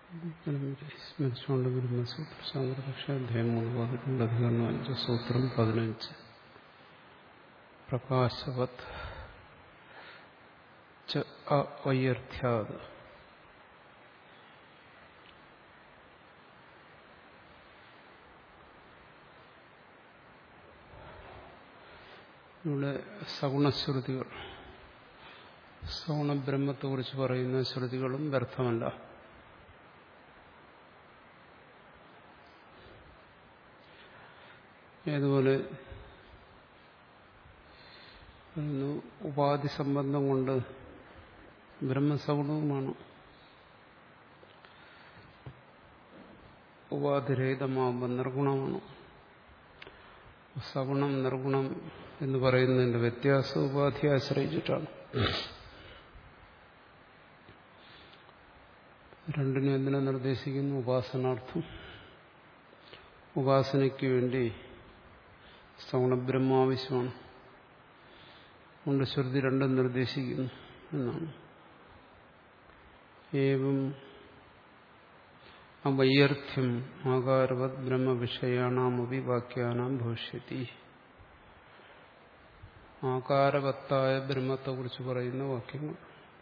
സ്മരിച്ചുകൊണ്ട് ബ്രഹ്മസൂത്ര ശാന്തപക്ഷ അധ്യായം മൂന്ന് പതിനെണ്ട് അധികരണം അഞ്ച് സൂത്രം പതിനഞ്ച് പ്രകാശവത് ച അവ്യർത്യാത് ഇവിടെ സഗുണശ്രുതികൾ സഗുണബ്രഹ്മത്തെക്കുറിച്ച് പറയുന്ന ശ്രുതികളും വ്യർത്ഥമല്ല ഏതുപോലെ ഉപാധി സംബന്ധം കൊണ്ട് ബ്രഹ്മസഗുണവുമാണ് ഉപാധിരഹിതമാകുമ്പോൾ നിർഗുണമാണ് സഗുണം നിർഗുണം എന്ന് പറയുന്നതിന്റെ വ്യത്യാസം ഉപാധിയെ ആശ്രയിച്ചിട്ടാണ് രണ്ടിനും എന്തിനെ നിർദ്ദേശിക്കുന്നു ഉപാസനാർത്ഥം ഉപാസനയ്ക്ക് വേണ്ടി സഗുണബ്രഹ്മ ആവശ്യമാണ് അതുകൊണ്ട് ശ്രുതി രണ്ടും നിർദ്ദേശിക്കുന്നു എന്നാണ് ഏവം അവൈയർത്ഥ്യം ആകാരവത് ബ്രഹ്മവിഷയാണാമപി വാക്യാനാം ഭവിഷ്യത്തി ആകാരവത്തായ ബ്രഹ്മത്തെക്കുറിച്ച് പറയുന്ന വാക്യങ്ങൾ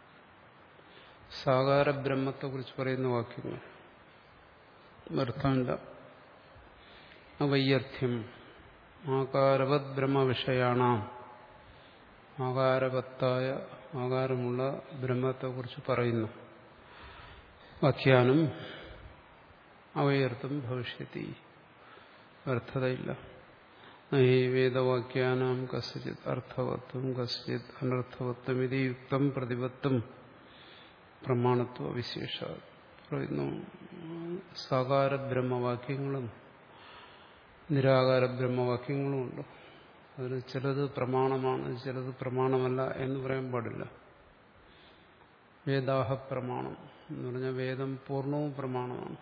സാകാര ബ്രഹ്മത്തെക്കുറിച്ച് പറയുന്ന വാക്യങ്ങൾ വ്യർത്ഥമില്ല അവൈയർത്ഥ്യം ആകാരവത് ബ്രഹ്മവിഷയാണാം ആകാരവത്തായ ആകാരമുള്ള ബ്രഹ്മത്തെക്കുറിച്ച് പറയുന്നു വാക്യാനും അവയർത്ഥം ഭവിഷ്യത്തി വ്യർത്ഥതയില്ല ഈ വേദവാക്യാനാം കസ്യചിത് അർത്ഥവത്വം കസ്യചിത് അനർത്ഥവത്വം ഇത് യുക്തം പ്രതിപത്തും പ്രമാണത്വ വിശേഷ പറയുന്നു സാകാര ബ്രഹ്മവാക്യങ്ങളും നിരാകാര ബ്രഹ്മവാക്യങ്ങളും ഉണ്ട് അതിൽ ചിലത് പ്രമാണമാണ് ചിലത് പ്രമാണമല്ല എന്ന് പറയാൻ പാടില്ല വേദാഹ പ്രമാണം എന്ന് പറഞ്ഞാൽ വേദം പൂർണ്ണവും പ്രമാണമാണ്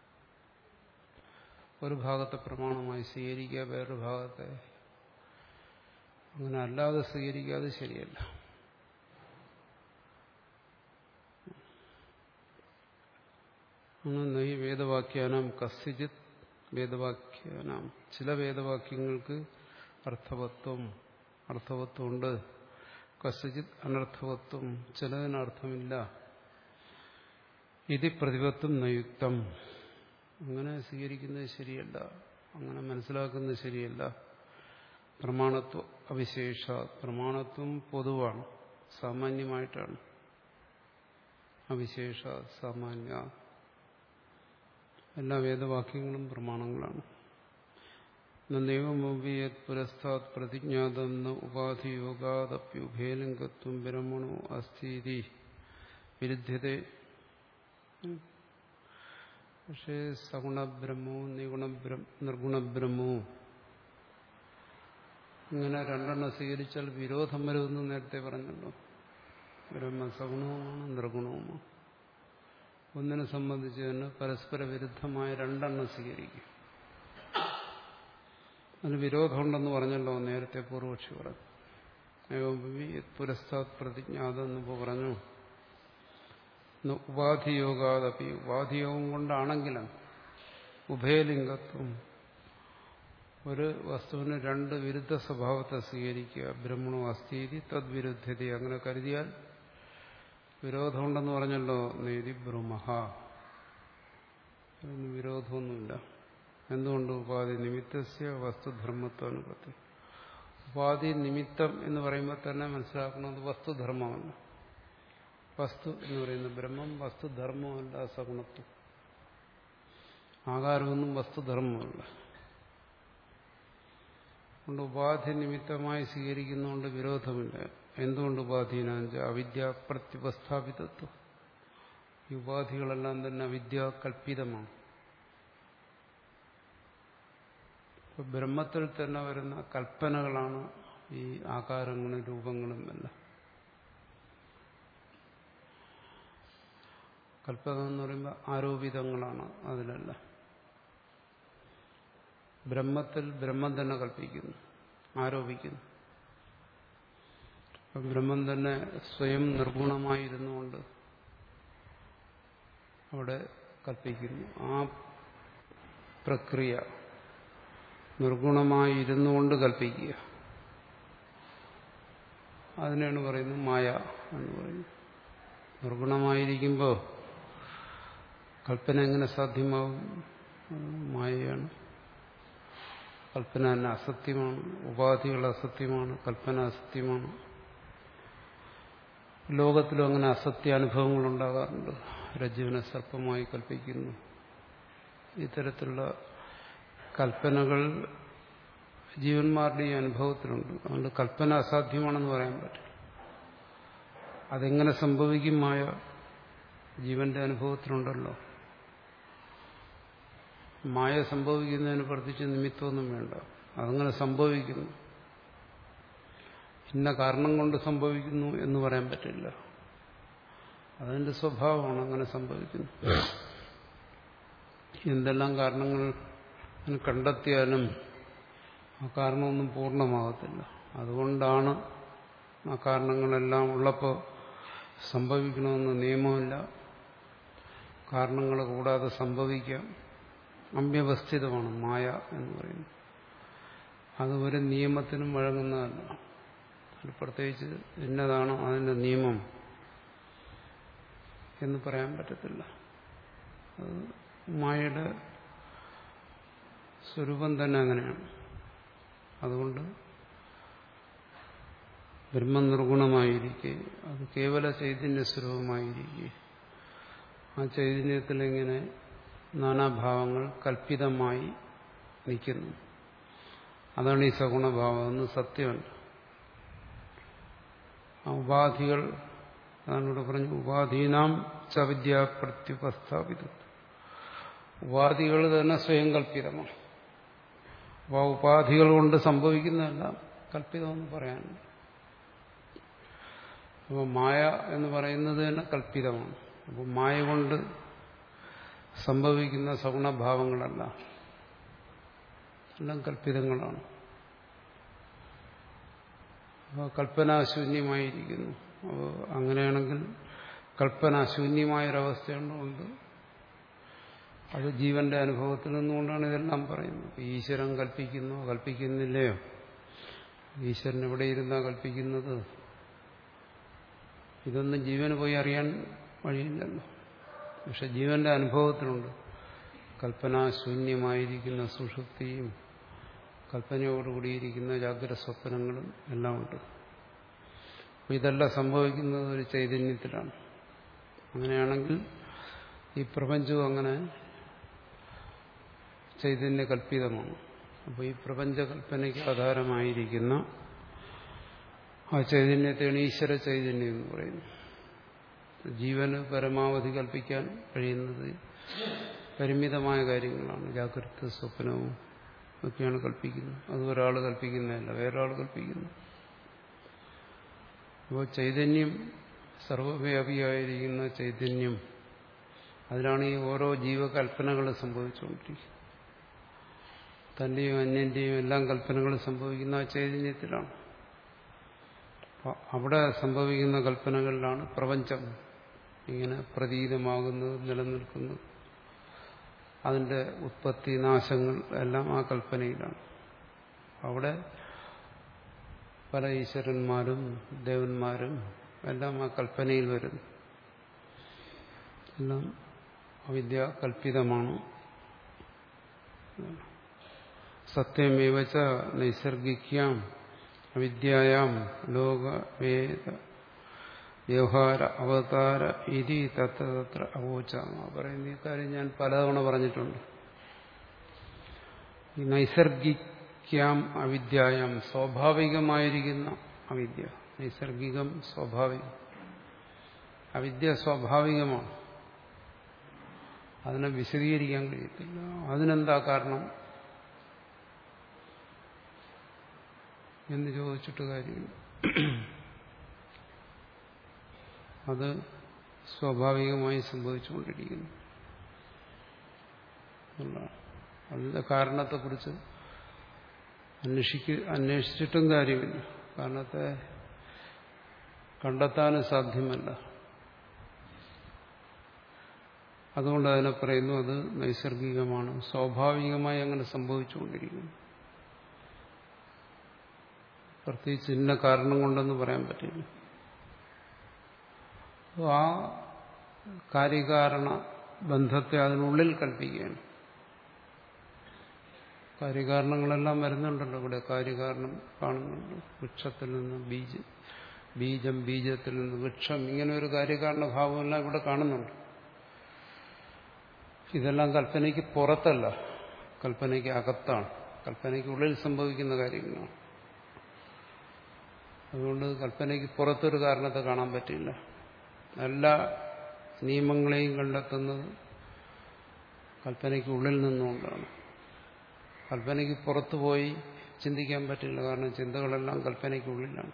ഒരു ഭാഗത്തെ പ്രമാണമായി സ്വീകരിക്കുക വേറൊരു ഭാഗത്തെ അങ്ങനെ അല്ലാതെ സ്വീകരിക്കാതെ ശരിയല്ല ഈ വേദവാക്യാനാം കസ്യജിത് വേദവാക്യാനാം ചില വേദവാക്യങ്ങൾക്ക് അർത്ഥവത്വം അർത്ഥവത്വമുണ്ട് കസ്യജിത് അനർത്ഥവത്വം ചിലതിന് അർത്ഥമില്ല ഇത് പ്രതിപത്വം നയുക്തം അങ്ങനെ സ്വീകരിക്കുന്നത് ശരിയല്ല അങ്ങനെ മനസ്സിലാക്കുന്നത് ശരിയല്ല പ്രമാണത്വ അവിശേഷ പ്രമാണത്വം പൊതുവാണ് സാമാന്യമായിട്ടാണ് അവിശേഷ സാമാന്യ എല്ലാ വേദവാക്യങ്ങളും പ്രമാണങ്ങളാണ് നൈവമോപിയത് പുരസ്താത് പ്രതിജ്ഞാതം ന ഉപാധിയോഗാദപ്യുഭേലിംഗത്വം ബ്രഹ്മണോ അസ്ഥീതി വിരുദ്ധ്യത പക്ഷേ സഗുണബ്രഹ്മവും നിഗുണബ്രഹ്മ നിർഗുണബ്രഹ്മവും ഇങ്ങനെ രണ്ടെണ്ണം സ്വീകരിച്ചാൽ വിരോധം വരുമെന്ന് നേരത്തെ പറഞ്ഞല്ലോ ബ്രഹ്മ സഗുണവുമാണ് നിർഗുണവുമാണ് ഒന്നിനെ സംബന്ധിച്ച് തന്നെ പരസ്പര വിരുദ്ധമായ രണ്ടെണ്ണം സ്വീകരിക്കും അതിന് വിരോധമുണ്ടെന്ന് പറഞ്ഞല്ലോ നേരത്തെ പൂർവക്ഷി പറഞ്ഞു പുരസ്താത് പ്രതിജ്ഞാതെന്ന് പറഞ്ഞു ഉപാധിയോഗാദപി ഉപാധിയോഗം കൊണ്ടാണെങ്കിലും ഉഭയലിംഗത്വം ഒരു വസ്തുവിന് രണ്ട് വിരുദ്ധ സ്വഭാവത്തെ സ്വീകരിക്കുക ബ്രഹ്മണോ അസ്ഥീതി തദ്വിരുദ്ധത അങ്ങനെ കരുതിയാൽ വിരോധമുണ്ടെന്ന് പറഞ്ഞല്ലോ നേതി ബ്രഹ്മഹ അതിന് വിരോധമൊന്നുമില്ല എന്തുകൊണ്ട് ഉപാധി നിമിത്തസ്യ വസ്തുധർമ്മത്വാനുപത്തി ഉപാധി നിമിത്തം എന്ന് പറയുമ്പോൾ തന്നെ മനസ്സിലാക്കുന്നത് വസ്തുധർമ്മമല്ല വസ്തു എന്ന് പറയുന്ന ബ്രഹ്മം വസ്തുധർമ്മമല്ല സഗുണത്വം ആകാരമൊന്നും വസ്തുധർമ്മമല്ല അതുകൊണ്ട് ഉപാധി നിമിത്തമായി സ്വീകരിക്കുന്നതുകൊണ്ട് വിരോധമില്ല എന്തുകൊണ്ട് ഉപാധീനാഞ്ച അവിദ്യ പ്രത്യുപസ്ഥാപിതത്വം ഈ ഉപാധികളെല്ലാം തന്നെ അവിദ്യ കൽപ്പിതമാണ് ബ്രഹ്മത്തിൽ തന്നെ വരുന്ന കൽപ്പനകളാണ് ഈ ആകാരങ്ങളും രൂപങ്ങളും എല്ലാം കൽപ്പന എന്ന് പറയുമ്പോൾ ആരോപിതങ്ങളാണ് അതിലല്ല ബ്രഹ്മത്തിൽ ബ്രഹ്മം തന്നെ കൽപ്പിക്കുന്നു ആരോപിക്കുന്നു അപ്പം ബ്രഹ്മം തന്നെ സ്വയം നിർഗുണമായിരുന്നുകൊണ്ട് അവിടെ കൽപ്പിക്കുന്നു ആ പ്രക്രിയ നിർഗുണമായി ഇരുന്നുകൊണ്ട് കൽപ്പിക്കുക അതിനാണ് പറയുന്നത് മായ എന്ന് പറയുന്നത് നിർഗുണമായിരിക്കുമ്പോൾ കൽപ്പന എങ്ങനെ സാധ്യമാവും മായയാണ് കൽപ്പന തന്നെ അസത്യമാണ് ഉപാധികൾ അസത്യമാണ് കൽപ്പന അസത്യമാണ് ലോകത്തിലും അങ്ങനെ അസത്യ അനുഭവങ്ങൾ ഉണ്ടാകാറുണ്ട് രജ്ജുവിനെ സർപ്പമായി കൽപ്പിക്കുന്നു ഇത്തരത്തിലുള്ള കൽപ്പനകൾ ജീവന്മാരുടെ ഈ അനുഭവത്തിലുണ്ട് അതുകൊണ്ട് കൽപ്പന അസാധ്യമാണെന്ന് പറയാൻ പറ്റില്ല അതെങ്ങനെ സംഭവിക്കും മായ ജീവന്റെ അനുഭവത്തിലുണ്ടല്ലോ മായ സംഭവിക്കുന്നതിന് പ്രത്യേകിച്ച് നിമിത്തമൊന്നും വേണ്ട അതങ്ങനെ സംഭവിക്കുന്നു ഇന്ന കാരണം കൊണ്ട് സംഭവിക്കുന്നു എന്ന് പറയാൻ പറ്റില്ല അതിന്റെ സ്വഭാവമാണ് അങ്ങനെ സംഭവിക്കുന്നു എന്തെല്ലാം കാരണങ്ങൾ കണ്ടെത്തിയാലും ആ കാരണമൊന്നും പൂർണ്ണമാകത്തില്ല അതുകൊണ്ടാണ് ആ കാരണങ്ങളെല്ലാം ഉള്ളപ്പോൾ സംഭവിക്കണമെന്ന് നിയമമില്ല കാരണങ്ങൾ കൂടാതെ സംഭവിക്കാം അമ്യവസ്ഥിതമാണ് മായ എന്ന് പറയുന്നത് അത് ഒരു നിയമത്തിനും വഴങ്ങുന്നതല്ല അത് പ്രത്യേകിച്ച് ഇന്നതാണ് അതിന്റെ നിയമം എന്ന് പറയാൻ പറ്റത്തില്ല അത് മായയുടെ സ്വരൂപം തന്നെ അങ്ങനെയാണ് അതുകൊണ്ട് ബ്രഹ്മം നിർഗുണമായിരിക്കെ അത് കേവല ചൈതന്യ സ്വരൂപമായിരിക്കെ ആ ചൈതന്യത്തിൽ ഇങ്ങനെ നാനാഭാവങ്ങൾ കൽപ്പിതമായി നിൽക്കുന്നു അതാണ് ഈ സഗുണഭാവം എന്ന് സത്യമല്ല ആ ഉപാധികൾ അതാണ് ഇവിടെ പറഞ്ഞു ഉപാധീനാം ചവിദ്യ പ്രത്യുപസ്ഥാപിത ഉപാധികൾ തന്നെ സ്വയം കൽപ്പിതമാണ് അപ്പോൾ ആ ഉപാധികൾ കൊണ്ട് സംഭവിക്കുന്നതെല്ലാം കൽപ്പിതമെന്ന് പറയാനുണ്ട് അപ്പോൾ മായ എന്ന് പറയുന്നത് തന്നെ കൽപ്പിതമാണ് അപ്പോൾ മായ കൊണ്ട് സംഭവിക്കുന്ന സഗുണഭാവങ്ങളല്ല എല്ലാം കൽപ്പിതങ്ങളാണ് അപ്പോൾ കൽപ്പനാശൂന്യമായിരിക്കുന്നു അപ്പോൾ അങ്ങനെയാണെങ്കിൽ കൽപ്പനാശൂന്യമായൊരവസ്ഥയുണ്ട് അത് ജീവന്റെ അനുഭവത്തിൽ നിന്നുകൊണ്ടാണ് ഇതെല്ലാം പറയുന്നത് ഈശ്വരൻ കൽപ്പിക്കുന്നു കൽപ്പിക്കുന്നില്ലയോ ഈശ്വരൻ എവിടെ ഇരുന്നാ കൽപ്പിക്കുന്നത് ഇതൊന്നും ജീവന് പോയി അറിയാൻ വഴിയില്ലല്ലോ പക്ഷെ ജീവന്റെ അനുഭവത്തിലുണ്ട് കൽപ്പനാശൂന്യമായിരിക്കുന്ന സുഷുപ്തിയും കൽപ്പനയോടുകൂടിയിരിക്കുന്ന ജാഗ്രത സ്വപ്നങ്ങളും എല്ലാം ഉണ്ട് അപ്പോൾ ഇതെല്ലാം സംഭവിക്കുന്നത് ഒരു ചൈതന്യത്തിലാണ് അങ്ങനെയാണെങ്കിൽ ഈ പ്രപഞ്ചവും അങ്ങനെ ചൈതന്യ കൽപ്പിതമാണ് അപ്പോൾ ഈ പ്രപഞ്ചകൽപ്പനയ്ക്ക് ആധാരമായിരിക്കുന്ന ആ ചൈതന്യത്തെയാണ് ഈശ്വര ചൈതന്യം എന്ന് പറയുന്നത് ജീവന് പരമാവധി കൽപ്പിക്കാൻ കഴിയുന്നത് പരിമിതമായ കാര്യങ്ങളാണ് ജാഗ്രത സ്വപ്നവും ഒക്കെയാണ് കൽപ്പിക്കുന്നത് അത് ഒരാൾ കൽപ്പിക്കുന്നതല്ല വേറൊരാൾ കൽപ്പിക്കുന്നു അപ്പോൾ ചൈതന്യം സർവവ്യാപിയായിരിക്കുന്ന ചൈതന്യം അതിലാണ് ഈ ഓരോ ജീവകൽപ്പനകൾ സംഭവിച്ചുകൊണ്ടിരിക്കുന്നത് തന്റെയും അന്യന്റെയും എല്ലാം കൽപ്പനകൾ സംഭവിക്കുന്ന ആ ചൈതന്യത്തിലാണ് അവിടെ സംഭവിക്കുന്ന കൽപ്പനകളിലാണ് പ്രപഞ്ചം ഇങ്ങനെ പ്രതീതമാകുന്നത് നിലനിൽക്കുന്നത് അതിന്റെ ഉത്പത്തി നാശങ്ങൾ എല്ലാം ആ കൽപ്പനയിലാണ് അവിടെ പല ഈശ്വരന്മാരും ദേവന്മാരും എല്ലാം ആ കൽപ്പനയിൽ വരുന്നു എല്ലാം അവിദ്യ കൽപ്പിതമാണ് സത്യമേവച്ച നൈസർഗിക്കാം അവിദ്യായാം ലോകവേദ വ്യവഹാര അവതാര ഇതി തത്ര തത്ര അവോച്ചാമ പറയുന്ന ഈ കാര്യം ഞാൻ പലതവണ പറഞ്ഞിട്ടുണ്ട് ഈ നൈസർഗിക്കാം അവിദ്യായാം സ്വാഭാവികമായിരിക്കുന്ന അവിദ്യ നൈസർഗികം സ്വാഭാവികം അവിദ്യ സ്വാഭാവികമാണ് അതിനെ വിശദീകരിക്കാൻ കഴിയത്തില്ല അതിനെന്താ കാരണം എന്ന് ചോദിച്ചിട്ട് കാര്യമില്ല അത് സ്വാഭാവികമായി സംഭവിച്ചുകൊണ്ടിരിക്കുന്നു അതിന്റെ കാരണത്തെക്കുറിച്ച് അന്വേഷിക്ക അന്വേഷിച്ചിട്ടും കാര്യമില്ല കാരണത്തെ കണ്ടെത്താനും സാധ്യമല്ല അതുകൊണ്ട് അതിനെ പറയുന്നു അത് നൈസർഗികമാണ് സ്വാഭാവികമായി അങ്ങനെ സംഭവിച്ചുകൊണ്ടിരിക്കുന്നു പ്രത്യേകിച്ച് ഇന്ന കാരണം കൊണ്ടെന്ന് പറയാൻ പറ്റില്ല അപ്പോൾ ആ കാര്യകാരണ ബന്ധത്തെ അതിനുള്ളിൽ കൽപ്പിക്കുകയാണ് കാര്യകാരണങ്ങളെല്ലാം വരുന്നുണ്ടല്ലോ ഇവിടെ കാര്യകാരണം കാണുന്നുണ്ട് വൃക്ഷത്തിൽ നിന്ന് ബീജം ബീജം ബീജത്തിൽ നിന്ന് വൃക്ഷം ഇങ്ങനെ ഒരു കാര്യകാരണ ഭാവമെല്ലാം ഇവിടെ കാണുന്നുണ്ട് ഇതെല്ലാം കൽപ്പനയ്ക്ക് പുറത്തല്ല കൽപ്പനയ്ക്ക് അകത്താണ് കൽപ്പനയ്ക്ക് ഉള്ളിൽ സംഭവിക്കുന്ന കാര്യങ്ങളാണ് അതുകൊണ്ട് കൽപ്പനയ്ക്ക് പുറത്തൊരു കാരണത്തെ കാണാൻ പറ്റില്ല എല്ലാ നിയമങ്ങളെയും കണ്ടെത്തുന്നത് കൽപ്പനയ്ക്ക് ഉള്ളിൽ നിന്നുകൊണ്ടാണ് കൽപ്പനയ്ക്ക് പുറത്തു പോയി ചിന്തിക്കാൻ പറ്റില്ല കാരണം ചിന്തകളെല്ലാം കൽപ്പനയ്ക്കുള്ളിലാണ്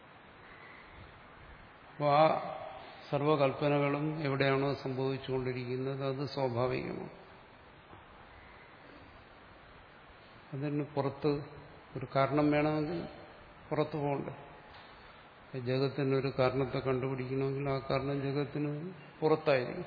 അപ്പോൾ ആ സർവകൽപ്പനകളും എവിടെയാണോ സംഭവിച്ചുകൊണ്ടിരിക്കുന്നത് അത് സ്വാഭാവികമാണ് അതിന് പുറത്ത് ഒരു കാരണം വേണമെങ്കിൽ പുറത്തു പോകണ്ടേ ജഗത്തിന് ഒരു കാരണത്തെ കണ്ടുപിടിക്കണമെങ്കിൽ ആ കാരണം ജഗത്തിന് പുറത്തായിരിക്കും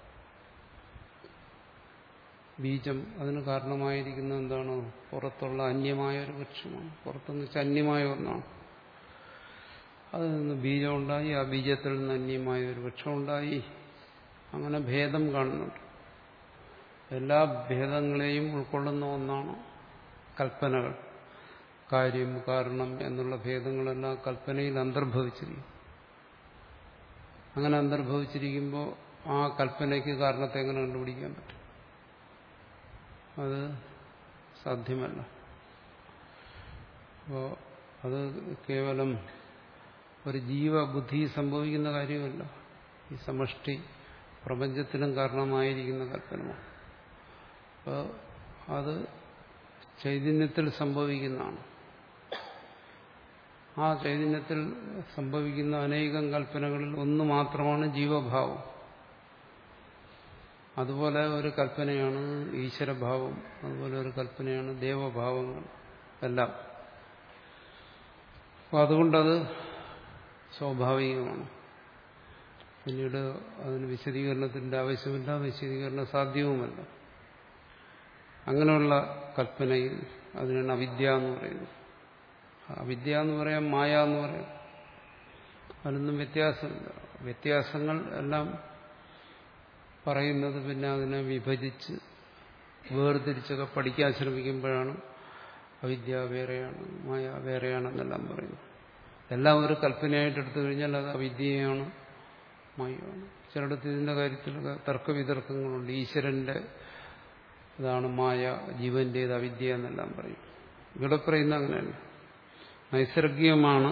ബീജം അതിന് കാരണമായിരിക്കുന്ന എന്താണ് പുറത്തുള്ള അന്യമായ ഒരു വൃക്ഷമാണ് പുറത്തുനിന്ന് വെച്ചാൽ അന്യമായ ഒന്നാണ് അതിൽ നിന്ന് ബീജം ഉണ്ടായി ആ ബീജത്തിൽ നിന്ന് അന്യമായ ഒരു വൃക്ഷം ഉണ്ടായി അങ്ങനെ ഭേദം കാണുന്നുണ്ട് എല്ലാ ഭേദങ്ങളെയും ഉൾക്കൊള്ളുന്ന ഒന്നാണ് കൽപ്പനകൾ കാര്യം കാരണം എന്നുള്ള ഭേദങ്ങളെല്ലാം കൽപ്പനയിൽ അന്തർഭവിച്ചിരിക്കും അങ്ങനെ അന്തർഭവിച്ചിരിക്കുമ്പോൾ ആ കൽപ്പനയ്ക്ക് കാരണത്തെ എങ്ങനെ കണ്ടുപിടിക്കാൻ പറ്റും അത് സാധ്യമല്ല അപ്പോൾ അത് കേവലം ഒരു ജീവബുദ്ധി സംഭവിക്കുന്ന കാര്യമല്ല ഈ സമഷ്ടി പ്രപഞ്ചത്തിനും കാരണമായിരിക്കുന്ന കൽപ്പനമാണ് അപ്പോൾ അത് ചൈതന്യത്തിൽ സംഭവിക്കുന്നതാണ് ആ ചൈതന്യത്തിൽ സംഭവിക്കുന്ന അനേകം കൽപ്പനകളിൽ ഒന്ന് മാത്രമാണ് ജീവഭാവം അതുപോലെ ഒരു കൽപ്പനയാണ് ഈശ്വരഭാവം അതുപോലെ ഒരു കൽപ്പനയാണ് ദേവഭാവങ്ങൾ എല്ലാം അപ്പോൾ അതുകൊണ്ടത് സ്വാഭാവികമാണ് പിന്നീട് അതിന് വിശദീകരണത്തിന്റെ ആവശ്യമില്ല വിശദീകരണ സാധ്യവുമല്ല അങ്ങനെയുള്ള കൽപ്പനയിൽ അതിനാണ് അവിദ്യ എന്ന് പറയുന്നത് അവിദ്യ എന്ന് പറയാം മായ എന്ന് പറയാം അതിനൊന്നും വ്യത്യാസമില്ല വ്യത്യാസങ്ങൾ എല്ലാം പറയുന്നത് പിന്നെ അതിനെ വിഭജിച്ച് വേർതിരിച്ചൊക്കെ പഠിക്കാൻ ശ്രമിക്കുമ്പോഴാണ് അവിദ്യ വേറെയാണ് മായ വേറെയാണെന്നെല്ലാം പറയുന്നത് എല്ലാം ഒരു കൽപ്പനയായിട്ട് എടുത്തു കഴിഞ്ഞാൽ അത് അവിദ്യയാണ് മായയാണ് ചിലയിടത്ത് ഇതിന്റെ കാര്യത്തിലൊക്കെ തർക്കവിതർക്കങ്ങളുണ്ട് ഈശ്വരന്റെ ഇതാണ് മായ ജീവന്റേത് അവിദ്യ എന്നെല്ലാം പറയും ഇവിടെ പറയുന്ന അങ്ങനെയല്ല നൈസർഗികമാണ്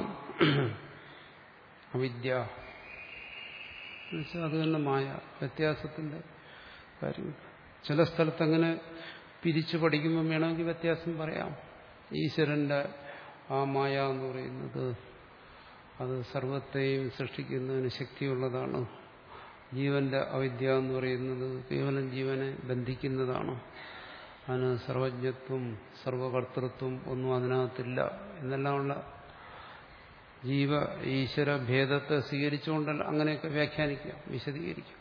അവിദ്യ എന്നുവെച്ചാൽ അത് തന്നെ മായ വ്യത്യാസത്തിന്റെ കാര്യം ചില സ്ഥലത്ത് അങ്ങനെ പിരിച്ചു പഠിക്കുമ്പോൾ വേണമെങ്കിൽ വ്യത്യാസം പറയാം ഈശ്വരന്റെ ആ മായ എന്ന് പറയുന്നത് അത് സർവത്തെയും സൃഷ്ടിക്കുന്നതിന് ശക്തിയുള്ളതാണ് ജീവന്റെ അവിദ്യ എന്ന് പറയുന്നത് കേവലം ജീവനെ ബന്ധിക്കുന്നതാണ് അതിന് സർവജ്ഞത്വം സർവകർത്തൃത്വം ഒന്നും അതിനകത്തില്ല എന്നെല്ലാമുള്ള ജീവ ഈശ്വര ഭേദത്തെ സ്വീകരിച്ചുകൊണ്ടല്ല അങ്ങനെയൊക്കെ വ്യാഖ്യാനിക്കാം വിശദീകരിക്കാം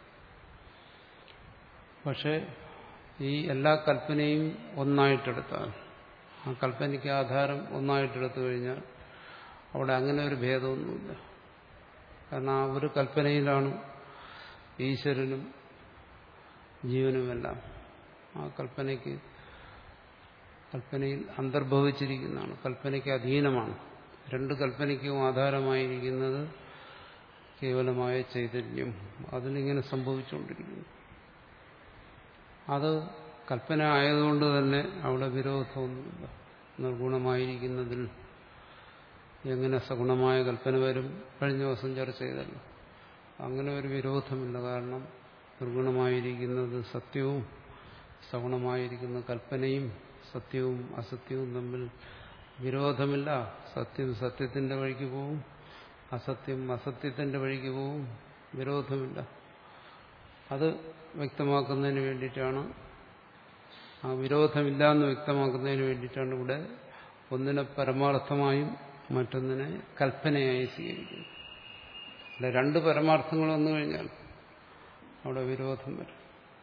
പക്ഷെ ഈ എല്ലാ കൽപ്പനയും ഒന്നായിട്ടെടുത്താൽ ആ കൽപ്പനയ്ക്ക് ആധാരം ഒന്നായിട്ടെടുത്തു കഴിഞ്ഞാൽ അവിടെ അങ്ങനെ ഒരു ഭേദമൊന്നുമില്ല കാരണം ആ ഒരു കൽപ്പനയിലാണ് ഈശ്വരനും ജീവനുമെല്ലാം ആ കൽപ്പനയ്ക്ക് കൽപ്പനയിൽ അന്തർഭവിച്ചിരിക്കുന്നതാണ് കൽപ്പനയ്ക്ക് അധീനമാണ് രണ്ട് കൽപ്പനയ്ക്കും ആധാരമായിരിക്കുന്നത് കേവലമായ ചൈതന്യം അതിനിങ്ങനെ സംഭവിച്ചുകൊണ്ടിരിക്കുന്നു അത് കൽപ്പന ആയതുകൊണ്ട് തന്നെ അവിടെ വിരോധമൊന്നുമില്ല നിർഗുണമായിരിക്കുന്നതിൽ എങ്ങനെ സഗുണമായ കൽപ്പന വരും കഴിഞ്ഞ ദിവസം ചർച്ച ചെയ്തല്ലോ അങ്ങനെ ഒരു വിരോധമില്ല കാരണം നിർഗുണമായിരിക്കുന്നത് സത്യവും സഗുണമായിരിക്കുന്ന കൽപ്പനയും സത്യവും അസത്യവും തമ്മിൽ വിരോധമില്ല സത്യം സത്യത്തിന്റെ വഴിക്ക് പോവും അസത്യം അസത്യത്തിന്റെ വഴിക്ക് പോവും വിരോധമില്ല അത് വ്യക്തമാക്കുന്നതിന് വേണ്ടിയിട്ടാണ് ആ വിരോധമില്ല എന്ന് വ്യക്തമാക്കുന്നതിന് വേണ്ടിയിട്ടാണ് ഇവിടെ ഒന്നിനെ പരമാർത്ഥമായും മറ്റൊന്നിനെ കൽപ്പനയായി സ്വീകരിക്കുന്നത് അല്ല രണ്ട് പരമാർത്ഥങ്ങൾ വന്നു കഴിഞ്ഞാൽ അവിടെ വിരോധം വരും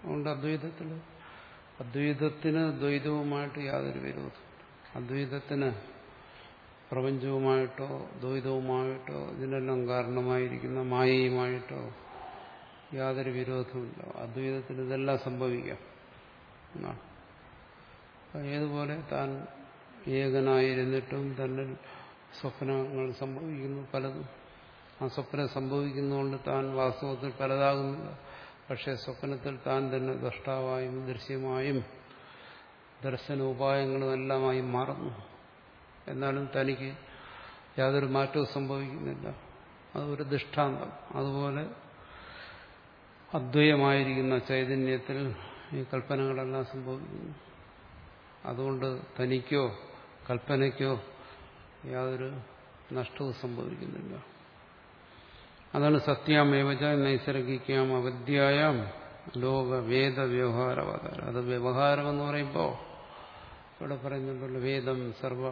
അതുകൊണ്ട് അദ്വൈതത്തിൽ അദ്വൈതത്തിന് ദ്വൈതവുമായിട്ട് യാതൊരു വിരോധം അദ്വൈതത്തിന് പ്രപഞ്ചവുമായിട്ടോ ദ്വൈതവുമായിട്ടോ ഇതിനെല്ലാം കാരണമായിരിക്കുന്ന മായയുമായിട്ടോ യാതൊരു വിരോധവുമില്ല അദ്വൈതത്തിന് ഇതെല്ലാം സംഭവിക്കാം എന്നാണ് അപ്പം ഏതുപോലെ താൻ ഏകനായിരുന്നിട്ടും തന്നിൽ സ്വപ്നങ്ങൾ സംഭവിക്കുന്നു പലതും ആ സ്വപ്നം സംഭവിക്കുന്നതുകൊണ്ട് താൻ വാസ്തവത്തിൽ പലതാകുന്നില്ല പക്ഷേ സ്വപ്നത്തിൽ താൻ തന്നെ ദഷ്ടാവായും ദൃശ്യമായും ദർശന ഉപായങ്ങളും എല്ലാമായി മാറുന്നു എന്നാലും തനിക്ക് യാതൊരു മാറ്റവും സംഭവിക്കുന്നില്ല അതൊരു ദൃഷ്ടാന്തം അതുപോലെ അദ്വൈതമായിരിക്കുന്ന ചൈതന്യത്തിൽ ഈ കൽപ്പനകളെല്ലാം സംഭവിക്കുന്നു അതുകൊണ്ട് തനിക്കോ കൽപ്പനയ്ക്കോ യാതൊരു നഷ്ടവും സംഭവിക്കുന്നില്ല അതാണ് സത്യാമേവച നൈസർഗിക്കാം അവധ്യായാം ലോക വേദ വ്യവഹാരവതാരം അത് വ്യവഹാരം എന്ന് പറയുമ്പോൾ ഇവിടെ പറയുന്നുണ്ടല്ലോ വേദം സർവ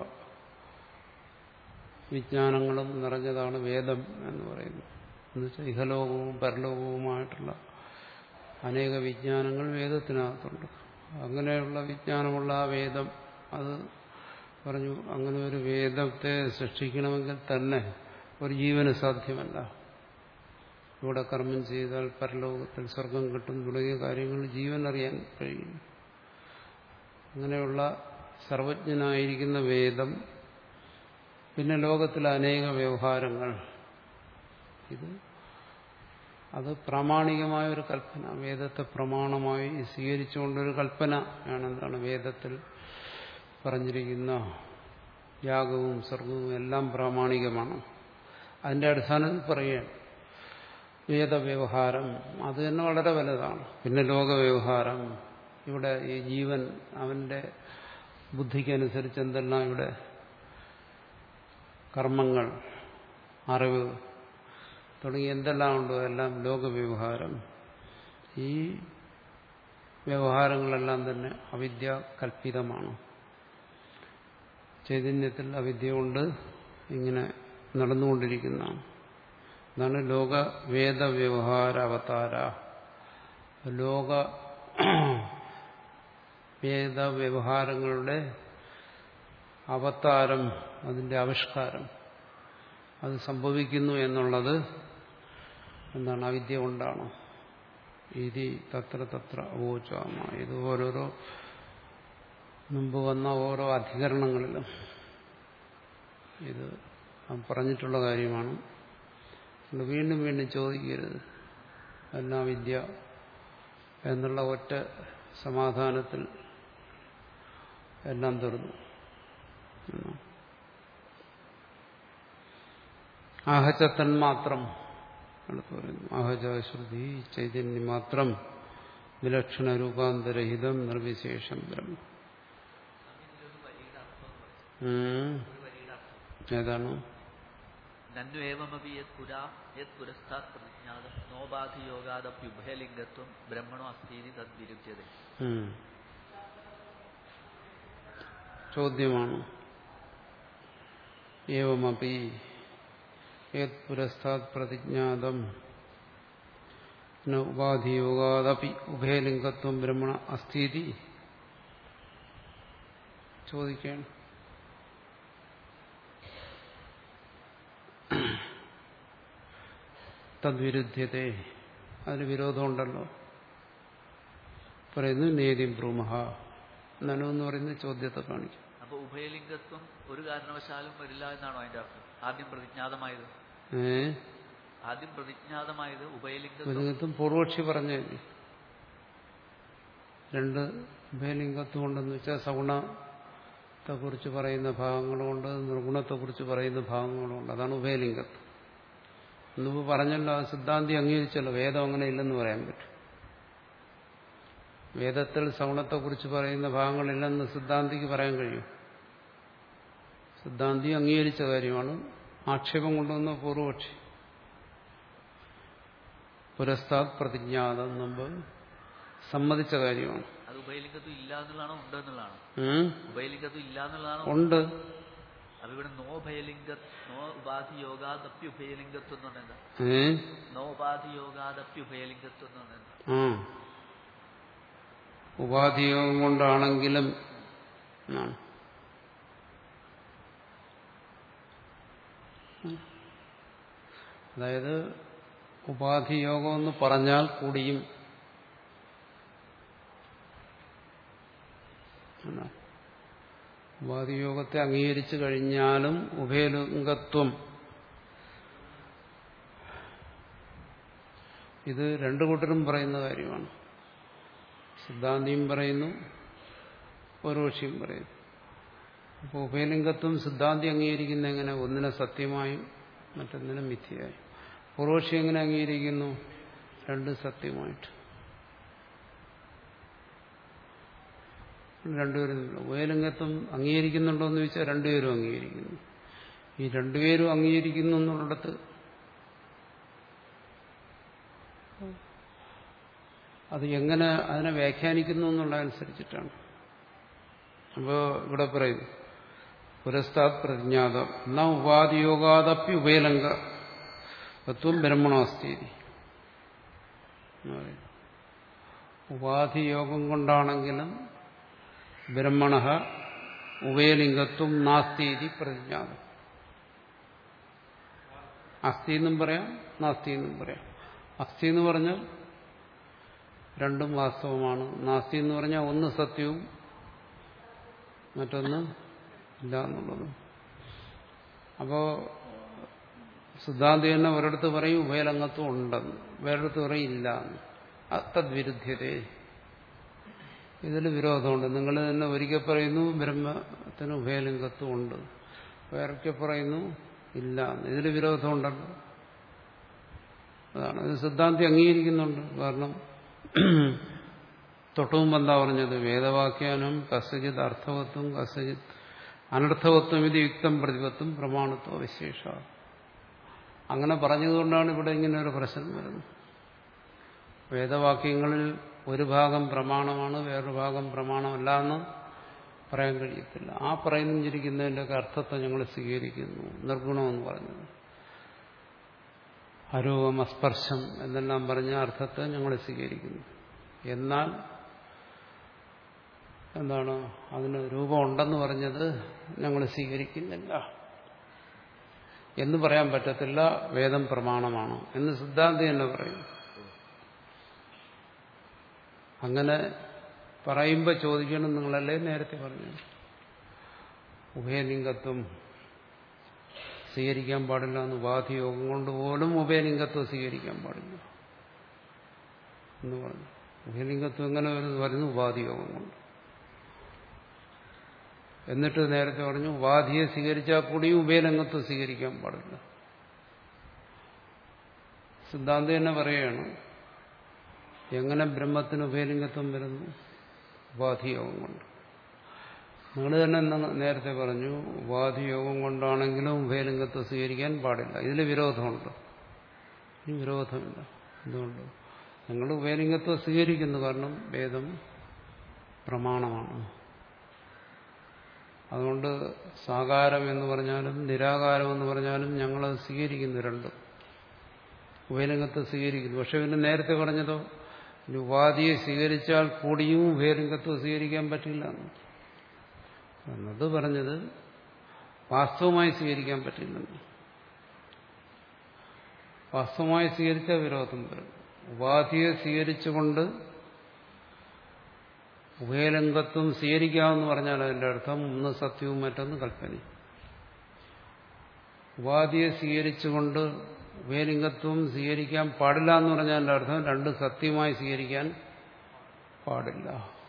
വിജ്ഞാനങ്ങളും നിറഞ്ഞതാണ് വേദം എന്ന് പറയുന്നത് എന്നുവെച്ചാൽ ഇഹലോകവും പരലോകവുമായിട്ടുള്ള അനേക വിജ്ഞാനങ്ങൾ വേദത്തിനകത്തുണ്ട് അങ്ങനെയുള്ള വിജ്ഞാനമുള്ള ആ വേദം അത് പറഞ്ഞു അങ്ങനെ ഒരു വേദത്തെ സൃഷ്ടിക്കണമെങ്കിൽ തന്നെ ഒരു ജീവന് സാധ്യമല്ല ഇവിടെ കർമ്മം ചെയ്താൽ പരലോകത്തിൽ സ്വർഗം കിട്ടും തുടങ്ങിയ കാര്യങ്ങൾ ജീവൻ അറിയാൻ കഴിയും അങ്ങനെയുള്ള സർവജ്ഞനായിരിക്കുന്ന വേദം പിന്നെ ലോകത്തിലെ അനേക വ്യവഹാരങ്ങൾ ഇത് അത് പ്രാമാണികമായ ഒരു കൽപ്പന വേദത്തെ പ്രമാണമായി സ്വീകരിച്ചുകൊണ്ടൊരു കൽപ്പന ആണ് എന്താണ് വേദത്തിൽ പറഞ്ഞിരിക്കുന്ന യാഗവും സ്വർഗവും എല്ലാം പ്രാമാണികമാണ് അതിന്റെ അടിസ്ഥാനത്തിൽ പറയുകയാണ് വേദവ്യവഹാരം അത് തന്നെ വളരെ വലുതാണ് പിന്നെ ലോകവ്യവഹാരം ഇവിടെ ഈ ജീവൻ അവന്റെ ബുദ്ധിക്കനുസരിച്ച് എന്തെല്ലാം ഇവിടെ കർമ്മങ്ങൾ അറിവ് തുടങ്ങി എന്തെല്ലാം ഉണ്ടോ എല്ലാം ലോകവ്യവഹാരം ഈ വ്യവഹാരങ്ങളെല്ലാം തന്നെ അവിദ്യ കൽപ്പിതമാണ് ചൈതന്യത്തിൽ അവിദ്യ കൊണ്ട് ഇങ്ങനെ നടന്നുകൊണ്ടിരിക്കുന്നതാണ് ഇതാണ് ലോക വേദവ്യവഹാര അവതാര ലോക വേദവ്യവഹാരങ്ങളുടെ അവതാരം അതിന്റെ ആവിഷ്കാരം അത് സംഭവിക്കുന്നു എന്നുള്ളത് എന്താണ് അവിദ്യ കൊണ്ടാണ് ഇതി തത്ര തത്ര അവോചാമ ഇത് ഓരോരോ മുമ്പ് വന്ന ഓരോ അധികരണങ്ങളിലും ഇത് പറഞ്ഞിട്ടുള്ള കാര്യമാണ് വീണ്ടും വീണ്ടും ചോദിക്കരുത് എല്ലാം വിദ്യ എന്നുള്ള ഒറ്റ സമാധാനത്തിൽ എല്ലാം തീർന്നു ആഹച്ച തന്മാത്രം അടുത്ത് പറയുന്നു ആഹജ ശ്രുതി ചൈതന്യം മാത്രം വിലക്ഷണ രൂപാന്തരഹിതം നിർവിശേഷം ബ്രഹ്മ ഏതാണ് നന്നു ഏവമപി യത് പുരാ യത് പുരസ്താത് പ്രതിജ്ഞാതം നോപാധിയോഗാദപ്യുഭയലിംഗത്വം ബ്രഹ്മണോ അസ്ഥീതി തദ് വിരുദ്ധ്യത ചോദ്യമാണ് ഏവമപി യത് പുരസ്താത് പ്രതിജ്ഞാതം ഉപാധിയോഗാദപി ഉഭയലിംഗത്വം ബ്രഹ്മണ അസ്ഥീതി ചോദിക്കുകയാണ് തദ്വിരുദ്ധ്യത്തെ അതിന് വിരോധമുണ്ടല്ലോ പറയുന്നു നേതി ബ്രൂമഹ നനു എന്ന് പറയുന്ന ചോദ്യത്തെ കാണിക്കും അപ്പൊ ഉഭയലിംഗത്വം ഒരു കാരണവശാലും വരില്ല എന്നാണോ അതിന്റെ അർത്ഥം ആദ്യം പ്രതിജ്ഞാതമായത് ഏ ആദ്യം പ്രതിജ്ഞാതമായത് ഉഭയലിംഗത്വം ഉഭയലിംഗത്വം പൂർവക്ഷി പറഞ്ഞല്ലേ രണ്ട് ഉഭയലിംഗത്വം ഉണ്ടെന്ന് വെച്ചാൽ സഗുണത്തെക്കുറിച്ച് പറയുന്ന ഭാഗങ്ങളുണ്ട് നിർഗുണത്തെക്കുറിച്ച് പറയുന്ന ഭാഗങ്ങളുണ്ട് അതാണ് ഉഭയലിംഗത്വം മുമ്പ് പറഞ്ഞല്ലോ അത് സിദ്ധാന്തി അംഗീകരിച്ചല്ലോ വേദം അങ്ങനെ ഇല്ലെന്ന് പറയാൻ പറ്റും വേദത്തിൽ സഗുണത്തെക്കുറിച്ച് പറയുന്ന ഭാഗങ്ങളില്ലെന്ന് സിദ്ധാന്തിക്ക് പറയാൻ കഴിയും സിദ്ധാന്തി അംഗീകരിച്ച കാര്യമാണ് ആക്ഷേപം കൊണ്ടുവന്ന പൂർവപക്ഷി പുരസ്താത് പ്രതിജ്ഞാതം മുമ്പ് സമ്മതിച്ച കാര്യമാണ് അത് ഉഭയലിംഗത്വം ഇല്ല എന്നുള്ളതാണോ ഉണ്ട് എന്നുള്ളതാണോ ഉം? ഉഭയലിംഗത്വം ഇല്ല എന്നുള്ളതാണോ ഉണ്ട് അപ്പൊ ഇവിടെ നോ ഭയലിംഗ നോ ഉപാധി യോഗാദപ്യ ഉഭയലിംഗത്വം എന്ന് പറഞ്ഞാൽ എന്താ ഏ നോ ഉപാധി യോഗാദപ്യ ഉഭയലിംഗത്വം എന്ന് പറഞ്ഞാൽ എന്താ ആ ഉപാധിയോഗം കൊണ്ടാണെങ്കിലും എന്നാണ് അതായത് ഉപാധിയോഗം എന്ന് പറഞ്ഞാൽ കൂടിയും എന്നാണ്. ഉപാധിയോഗത്തെ അംഗീകരിച്ചു കഴിഞ്ഞാലും ഉഭയലിംഗത്വം ഇത് രണ്ടു കൂട്ടരും പറയുന്ന കാര്യമാണ് സിദ്ധാന്തിയും പറയുന്നു പൗരോഷിയും പറയുന്നു അപ്പോൾ ഉഭയലിംഗത്വം സിദ്ധാന്തി അംഗീകരിക്കുന്ന എങ്ങനെ ഒന്നിനെ സത്യമായും മറ്റൊന്നിനെ മിഥ്യയായും പൂർവക്ഷി എങ്ങനെ അംഗീകരിക്കുന്നു രണ്ട് സത്യമായിട്ട് രണ്ടുപേരും ഉഭയലിംഗത്വം അംഗീകരിക്കുന്നുണ്ടോ എന്ന് ചോദിച്ചാൽ രണ്ടുപേരും അംഗീകരിക്കുന്നു ഈ രണ്ടുപേരും അംഗീകരിക്കുന്നു എന്നുള്ളിടത്ത് അത് എങ്ങനെ അതിനെ വ്യാഖ്യാനിക്കുന്നു എന്നുള്ളതനുസരിച്ചിട്ടാണ് അപ്പോൾ ഇവിടെ പറയുന്നു പുരസ്താത് പ്രജ്ഞാതം ന ഉപാധിയോഗാദപ്പി ഉഭയലംഗ തത്വം ബ്രഹ്മണാസ്തി ഉപാധിയോഗം കൊണ്ടാണെങ്കിലും ബ്രഹ്മണ ഉഭയലിംഗത്വം നാസ്തി പ്രതിജ്ഞാതം അസ്ഥി എന്നും പറയാം നാസ്തി എന്നും പറയാം അസ്ഥി എന്ന് പറഞ്ഞാൽ രണ്ടും വാസ്തവമാണ് നാസ്തി എന്ന് പറഞ്ഞാൽ ഒന്ന് സത്യവും മറ്റൊന്ന് ഇല്ല എന്നുള്ളത് അപ്പോ സിദ്ധാന്തി തന്നെ ഒരിടത്ത് പറയും ഉഭയലംഗത്വം ഉണ്ടെന്ന് വേറൊരിടത്ത് പറയും ഇല്ല എന്ന് തദ്വിരുദ്ധ്യതേ ഇതിൽ വിരോധമുണ്ട് നിങ്ങൾ തന്നെ ഒരിക്കൽ പറയുന്നു ബ്രഹ്മത്തിന് ഉഭയലിംഗത്വം ഉണ്ട് വേറൊക്കെ പറയുന്നു ഇല്ല എന്ന് ഇതിൽ വിരോധമുണ്ടല്ലോ അതാണ് ഇത് സിദ്ധാന്തി അംഗീകരിക്കുന്നുണ്ട് കാരണം തൊട്ടുമുമ്പ് എന്താ പറഞ്ഞത് വേദവാക്യാനം കസജിത് അർത്ഥവത്വം കസജിത് അനർത്ഥവത്വം ഇത് യുക്തം പ്രതിപത്വം പ്രമാണത്വ വിശേഷ അങ്ങനെ പറഞ്ഞതുകൊണ്ടാണ് ഇവിടെ ഇങ്ങനെ ഒരു പ്രശ്നം വരുന്നത് വേദവാക്യങ്ങളിൽ ഒരു ഭാഗം പ്രമാണമാണ് വേറൊരു ഭാഗം പ്രമാണമല്ല എന്ന് പറയാൻ കഴിയത്തില്ല ആ പറയുന്നിരിക്കുന്നതിൻ്റെയൊക്കെ അർത്ഥത്തെ ഞങ്ങൾ സ്വീകരിക്കുന്നു നിർഗുണമെന്ന് പറഞ്ഞത് അരൂപം അസ്പർശം എന്നെല്ലാം പറഞ്ഞ അർത്ഥത്തെ ഞങ്ങൾ സ്വീകരിക്കുന്നു എന്നാൽ എന്താണ് അതിന് രൂപമുണ്ടെന്ന് പറഞ്ഞത് ഞങ്ങൾ സ്വീകരിക്കുന്നില്ല എന്ന് പറയാൻ പറ്റത്തില്ല വേദം പ്രമാണമാണ് എന്ന് സിദ്ധാന്തി തന്നെ പറയും അങ്ങനെ പറയുമ്പോൾ ചോദിക്കണം നിങ്ങളല്ലേ നേരത്തെ പറഞ്ഞു ഉഭയലിംഗത്വം സ്വീകരിക്കാൻ പാടില്ല എന്ന് ഉപാധിയോഗം കൊണ്ട് പോലും ഉഭയലിംഗത്വം സ്വീകരിക്കാൻ പാടില്ല എന്ന് പറഞ്ഞു ഉഭയലിംഗത്വം എങ്ങനെ വരുന്നു ഉപാധിയോഗം കൊണ്ട് എന്നിട്ട് നേരത്തെ പറഞ്ഞു ഉപാധിയെ സ്വീകരിച്ചാൽ കൂടിയും ഉഭയലിംഗത്വം സ്വീകരിക്കാൻ പാടില്ല സിദ്ധാന്തം തന്നെ പറയുകയാണ് എങ്ങനെ ബ്രഹ്മത്തിന് ഉഭയലിംഗത്വം വരുന്നു ഉപാധിയോഗം കൊണ്ട് നിങ്ങൾ തന്നെ നേരത്തെ പറഞ്ഞു ഉപാധിയോഗം കൊണ്ടാണെങ്കിലും ഉഭയലിംഗത്വം സ്വീകരിക്കാൻ പാടില്ല ഇതിൽ വിരോധമുണ്ട് ഈ വിരോധമില്ല എന്തുകൊണ്ട് ഞങ്ങൾ ഉഭയലിംഗത്വം സ്വീകരിക്കുന്നു കാരണം വേദം പ്രമാണമാണ് അതുകൊണ്ട് സാകാരം എന്ന് പറഞ്ഞാലും നിരാകാരം എന്ന് പറഞ്ഞാലും ഞങ്ങളത് സ്വീകരിക്കുന്നു രണ്ടും ഉഭയലിംഗത്തെ സ്വീകരിക്കുന്നു പക്ഷെ പിന്നെ നേരത്തെ പറഞ്ഞതോ ഇനി ഉപാധിയെ സ്വീകരിച്ചാൽ കൂടിയും ഉഭയലിംഗത്വം സ്വീകരിക്കാൻ പറ്റില്ല എന്നത് പറഞ്ഞത് വാസ്തവമായി സ്വീകരിക്കാൻ പറ്റില്ലെന്ന് വാസ്തവമായി സ്വീകരിച്ച വിരോധം വരും ഉപാധിയെ സ്വീകരിച്ചുകൊണ്ട് ഉഭയലിംഗത്വം സ്വീകരിക്കാമെന്ന് പറഞ്ഞാൽ അതിന്റെ അർത്ഥം ഒന്ന് സത്യവും മറ്റൊന്ന് കൽപ്പനയും ഉപാധിയെ സ്വീകരിച്ചുകൊണ്ട് ഉഭയലിംഗത്വം സ്വീകരിക്കാൻ പാടില്ല എന്ന് പറഞ്ഞാൽ അതിന്റെ അർത്ഥം രണ്ട് സത്യമായി സ്വീകരിക്കാൻ പാടില്ല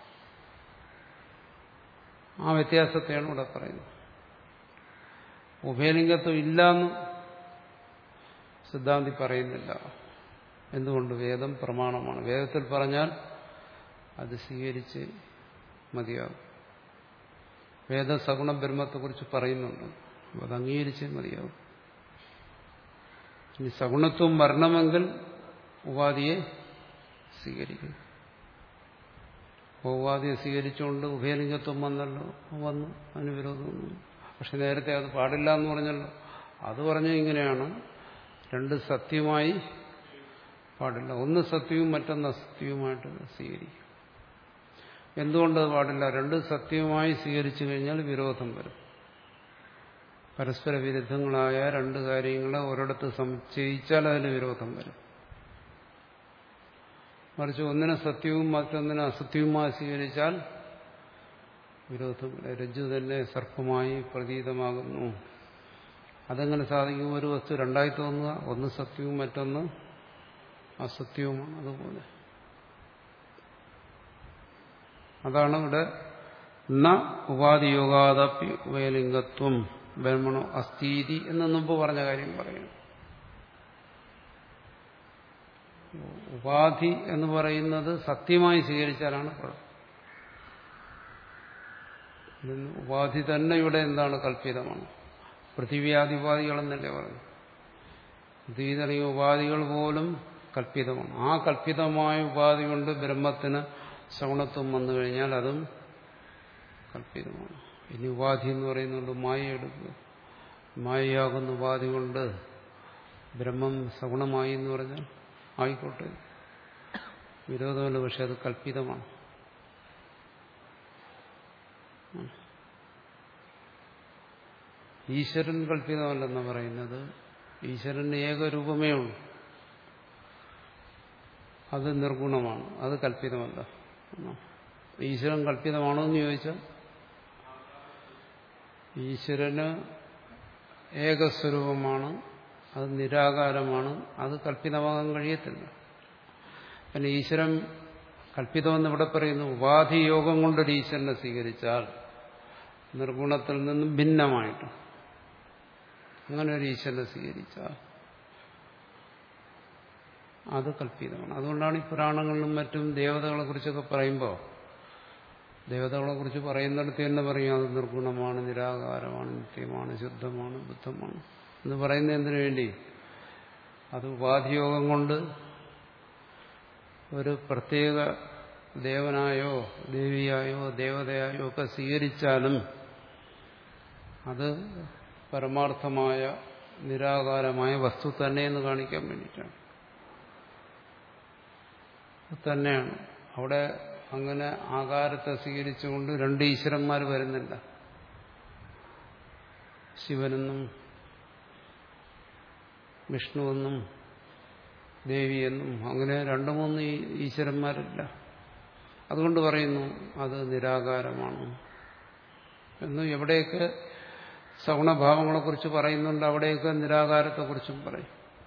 ആ വ്യത്യാസത്തെയാണ് ഇവിടെ പറയുന്നത് ഉഭയലിംഗത്വം ഇല്ലാന്ന് സിദ്ധാന്തി പറയുന്നില്ല എന്തുകൊണ്ട് വേദം പ്രമാണമാണ് വേദത്തിൽ പറഞ്ഞാൽ അത് സ്വീകരിച്ച് മതിയാകും വേദ സഗുണ ബ്രഹ്മത്തെക്കുറിച്ച് പറയുന്നുണ്ട് അപ്പോൾ അത് അംഗീകരിച്ചേ മതിയാകും ഇനി സഗുണത്വം വരണമെങ്കിൽ ഉപാധിയെ സ്വീകരിക്കും ഉപാധിയെ സ്വീകരിച്ചുകൊണ്ട് ഉഭയലിംഗത്വം വന്നല്ലോ വന്നു അതിന് വിരോധമൊന്നും പക്ഷെ നേരത്തെ അത് പാടില്ല എന്ന് പറഞ്ഞല്ലോ അത് പറഞ്ഞ ഇങ്ങനെയാണ് രണ്ട് സത്യമായി പാടില്ല ഒന്ന് സത്യവും മറ്റൊന്ന് അസത്യവുമായിട്ട് സ്വീകരിക്കും എന്തുകൊണ്ടത് പാടില്ല രണ്ട് സത്യവുമായി സ്വീകരിച്ചു കഴിഞ്ഞാൽ വിരോധം വരും പരസ്പര വിരുദ്ധങ്ങളായ രണ്ട് കാര്യങ്ങളെ ഒരിടത്ത് സംശയിച്ചാൽ അതിന് വിരോധം വരും മറിച്ച് ഒന്നിനെ സത്യവും മറ്റൊന്നിനെ അസത്യവുമായി സ്വീകരിച്ചാൽ വിരോധം രജ്ജു തന്നെ സർപ്പമായി പ്രതീതമാകുന്നു അതെങ്ങനെ സാധിക്കും ഒരു വസ്തു രണ്ടായി തോന്നുക ഒന്ന് സത്യവും മറ്റൊന്ന് അസത്യവുമാണ് അതുപോലെ അതാണ് ഇവിടെ ന ഉപാധിയോഗാദപ്പി ഉഭയലിംഗത്വം ബ്രഹ്മണോ അസ്ഥീതി എന്ന് മുമ്പ് പറഞ്ഞ കാര്യം പറയുന്നു ഉപാധി എന്ന് പറയുന്നത് സത്യമായി സ്വീകരിച്ചാലാണ് കുഴപ്പം ഇതിന് ഉപാധി തന്നെ ഇവിടെ എന്താണ് കല്പിതമാണ് പൃഥിവ്യാദി ഉപാധികളെന്നല്ലേ പറഞ്ഞു പൃഥ്വി തുടങ്ങിയ ഉപാധികൾ പോലും കല്പിതമാണ് ആ കല്പിതമായ ഉപാധി കൊണ്ട് ബ്രഹ്മത്തിന് ശ്രവണത്വം വന്നു കഴിഞ്ഞാൽ അതും കല്പിതമാണ് ഇനി ഉപാധി എന്ന് പറയുന്നുണ്ട് മായ എടുക്കുക മായയാകുന്ന ഉപാധി കൊണ്ട് ബ്രഹ്മം സഗുണമായി എന്ന് പറഞ്ഞാൽ ആയിക്കോട്ടെ വിരോധമല്ല പക്ഷെ അത് കല്പിതമാണ് ഈശ്വരൻ കല്പിതമല്ലെന്ന് പറയുന്നത് ഈശ്വരൻ ഏകരൂപമേ ഉള്ളൂ അത് നിർഗുണമാണ് അത് കല്പിതമല്ല ഈശ്വരൻ കല്പിതമാണോ എന്ന് ചോദിച്ചാൽ ഈശ്വരന് ഏകസ്വരൂപമാണ് അത് നിരാകാരമാണ് അത് കല്പിതമാകാൻ കഴിയത്തില്ല പിന്നെ ഈശ്വരൻ കല്പിതമെന്ന് ഇവിടെ പറയുന്നു ഉപാധി യോഗം കൊണ്ടൊരു ഈശ്വരനെ സ്വീകരിച്ചാൽ നിർഗുണത്തിൽ നിന്നും ഭിന്നമായിട്ട് അങ്ങനെ ഒരു ഈശ്വരനെ സ്വീകരിച്ചാൽ അത് കല്പിതമാണ് അതുകൊണ്ടാണ് ഈ പുരാണങ്ങളിലും മറ്റും ദേവതകളെ കുറിച്ചൊക്കെ പറയുമ്പോൾ ദേവതകളെ കുറിച്ച് പറയുന്നിടത്ത് തന്നെ പറയും അത് നിർഗുണമാണ് നിരാകാരമാണ് നിത്യമാണ് ശുദ്ധമാണ് ബുദ്ധമാണ് എന്ന് പറയുന്നത് എന്തിനു വേണ്ടി അത് ഉപാധിയോഗം കൊണ്ട് ഒരു പ്രത്യേക ദേവനായോ ദേവിയായോ ദേവതയായോ ഒക്കെ സ്വീകരിച്ചാലും അത് പരമാർത്ഥമായ നിരാകാരമായ വസ്തു തന്നെയെന്ന് കാണിക്കാൻ വേണ്ടിയിട്ടാണ് തന്നെയാണ് അവിടെ അങ്ങനെ ആകാരത്തെ സ്വീകരിച്ചുകൊണ്ട് രണ്ട് ഈശ്വരന്മാർ വരുന്നില്ല ശിവനെന്നും വിഷ്ണുവെന്നും ദേവിയെന്നും അങ്ങനെ രണ്ടു മൂന്ന് ഈശ്വരന്മാരില്ല അതുകൊണ്ട് പറയുന്നു അത് നിരാകാരമാണ് എന്ന് എവിടെയൊക്കെ സഗുണഭാവങ്ങളെക്കുറിച്ച് പറയുന്നുണ്ട് അവിടെയൊക്കെ നിരാകാരത്തെക്കുറിച്ചും പറയും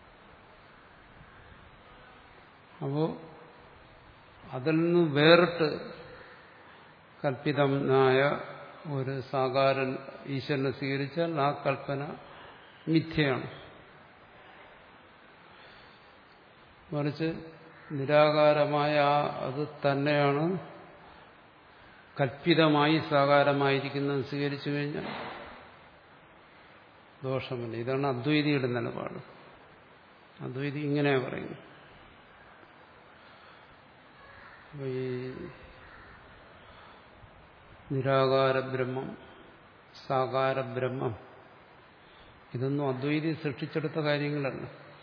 അപ്പോ അതിൽ നിന്ന് വേറിട്ട് കൽപ്പിതമായ ഒരു സാകാരൻ ഈശ്വരനെ സ്വീകരിച്ചാൽ ആ കൽപ്പന മിഥ്യയാണ് മറിച്ച് നിരാകാരമായ ആ അത് തന്നെയാണ് കൽപ്പിതമായി സാകാരമായിരിക്കുന്നത് സ്വീകരിച്ചു കഴിഞ്ഞാൽ ദോഷമില്ല ഇതാണ് അദ്വൈതിയുടെ നിലപാട് അദ്വൈതി ഇങ്ങനെ പറയുന്നു അപ്പൊ ഈ നിരാകാര ബ്രഹ്മം സാകാര ബ്രഹ്മം ഇതൊന്നും അദ്വൈതി സൃഷ്ടിച്ചെടുത്ത കാര്യങ്ങളല്ല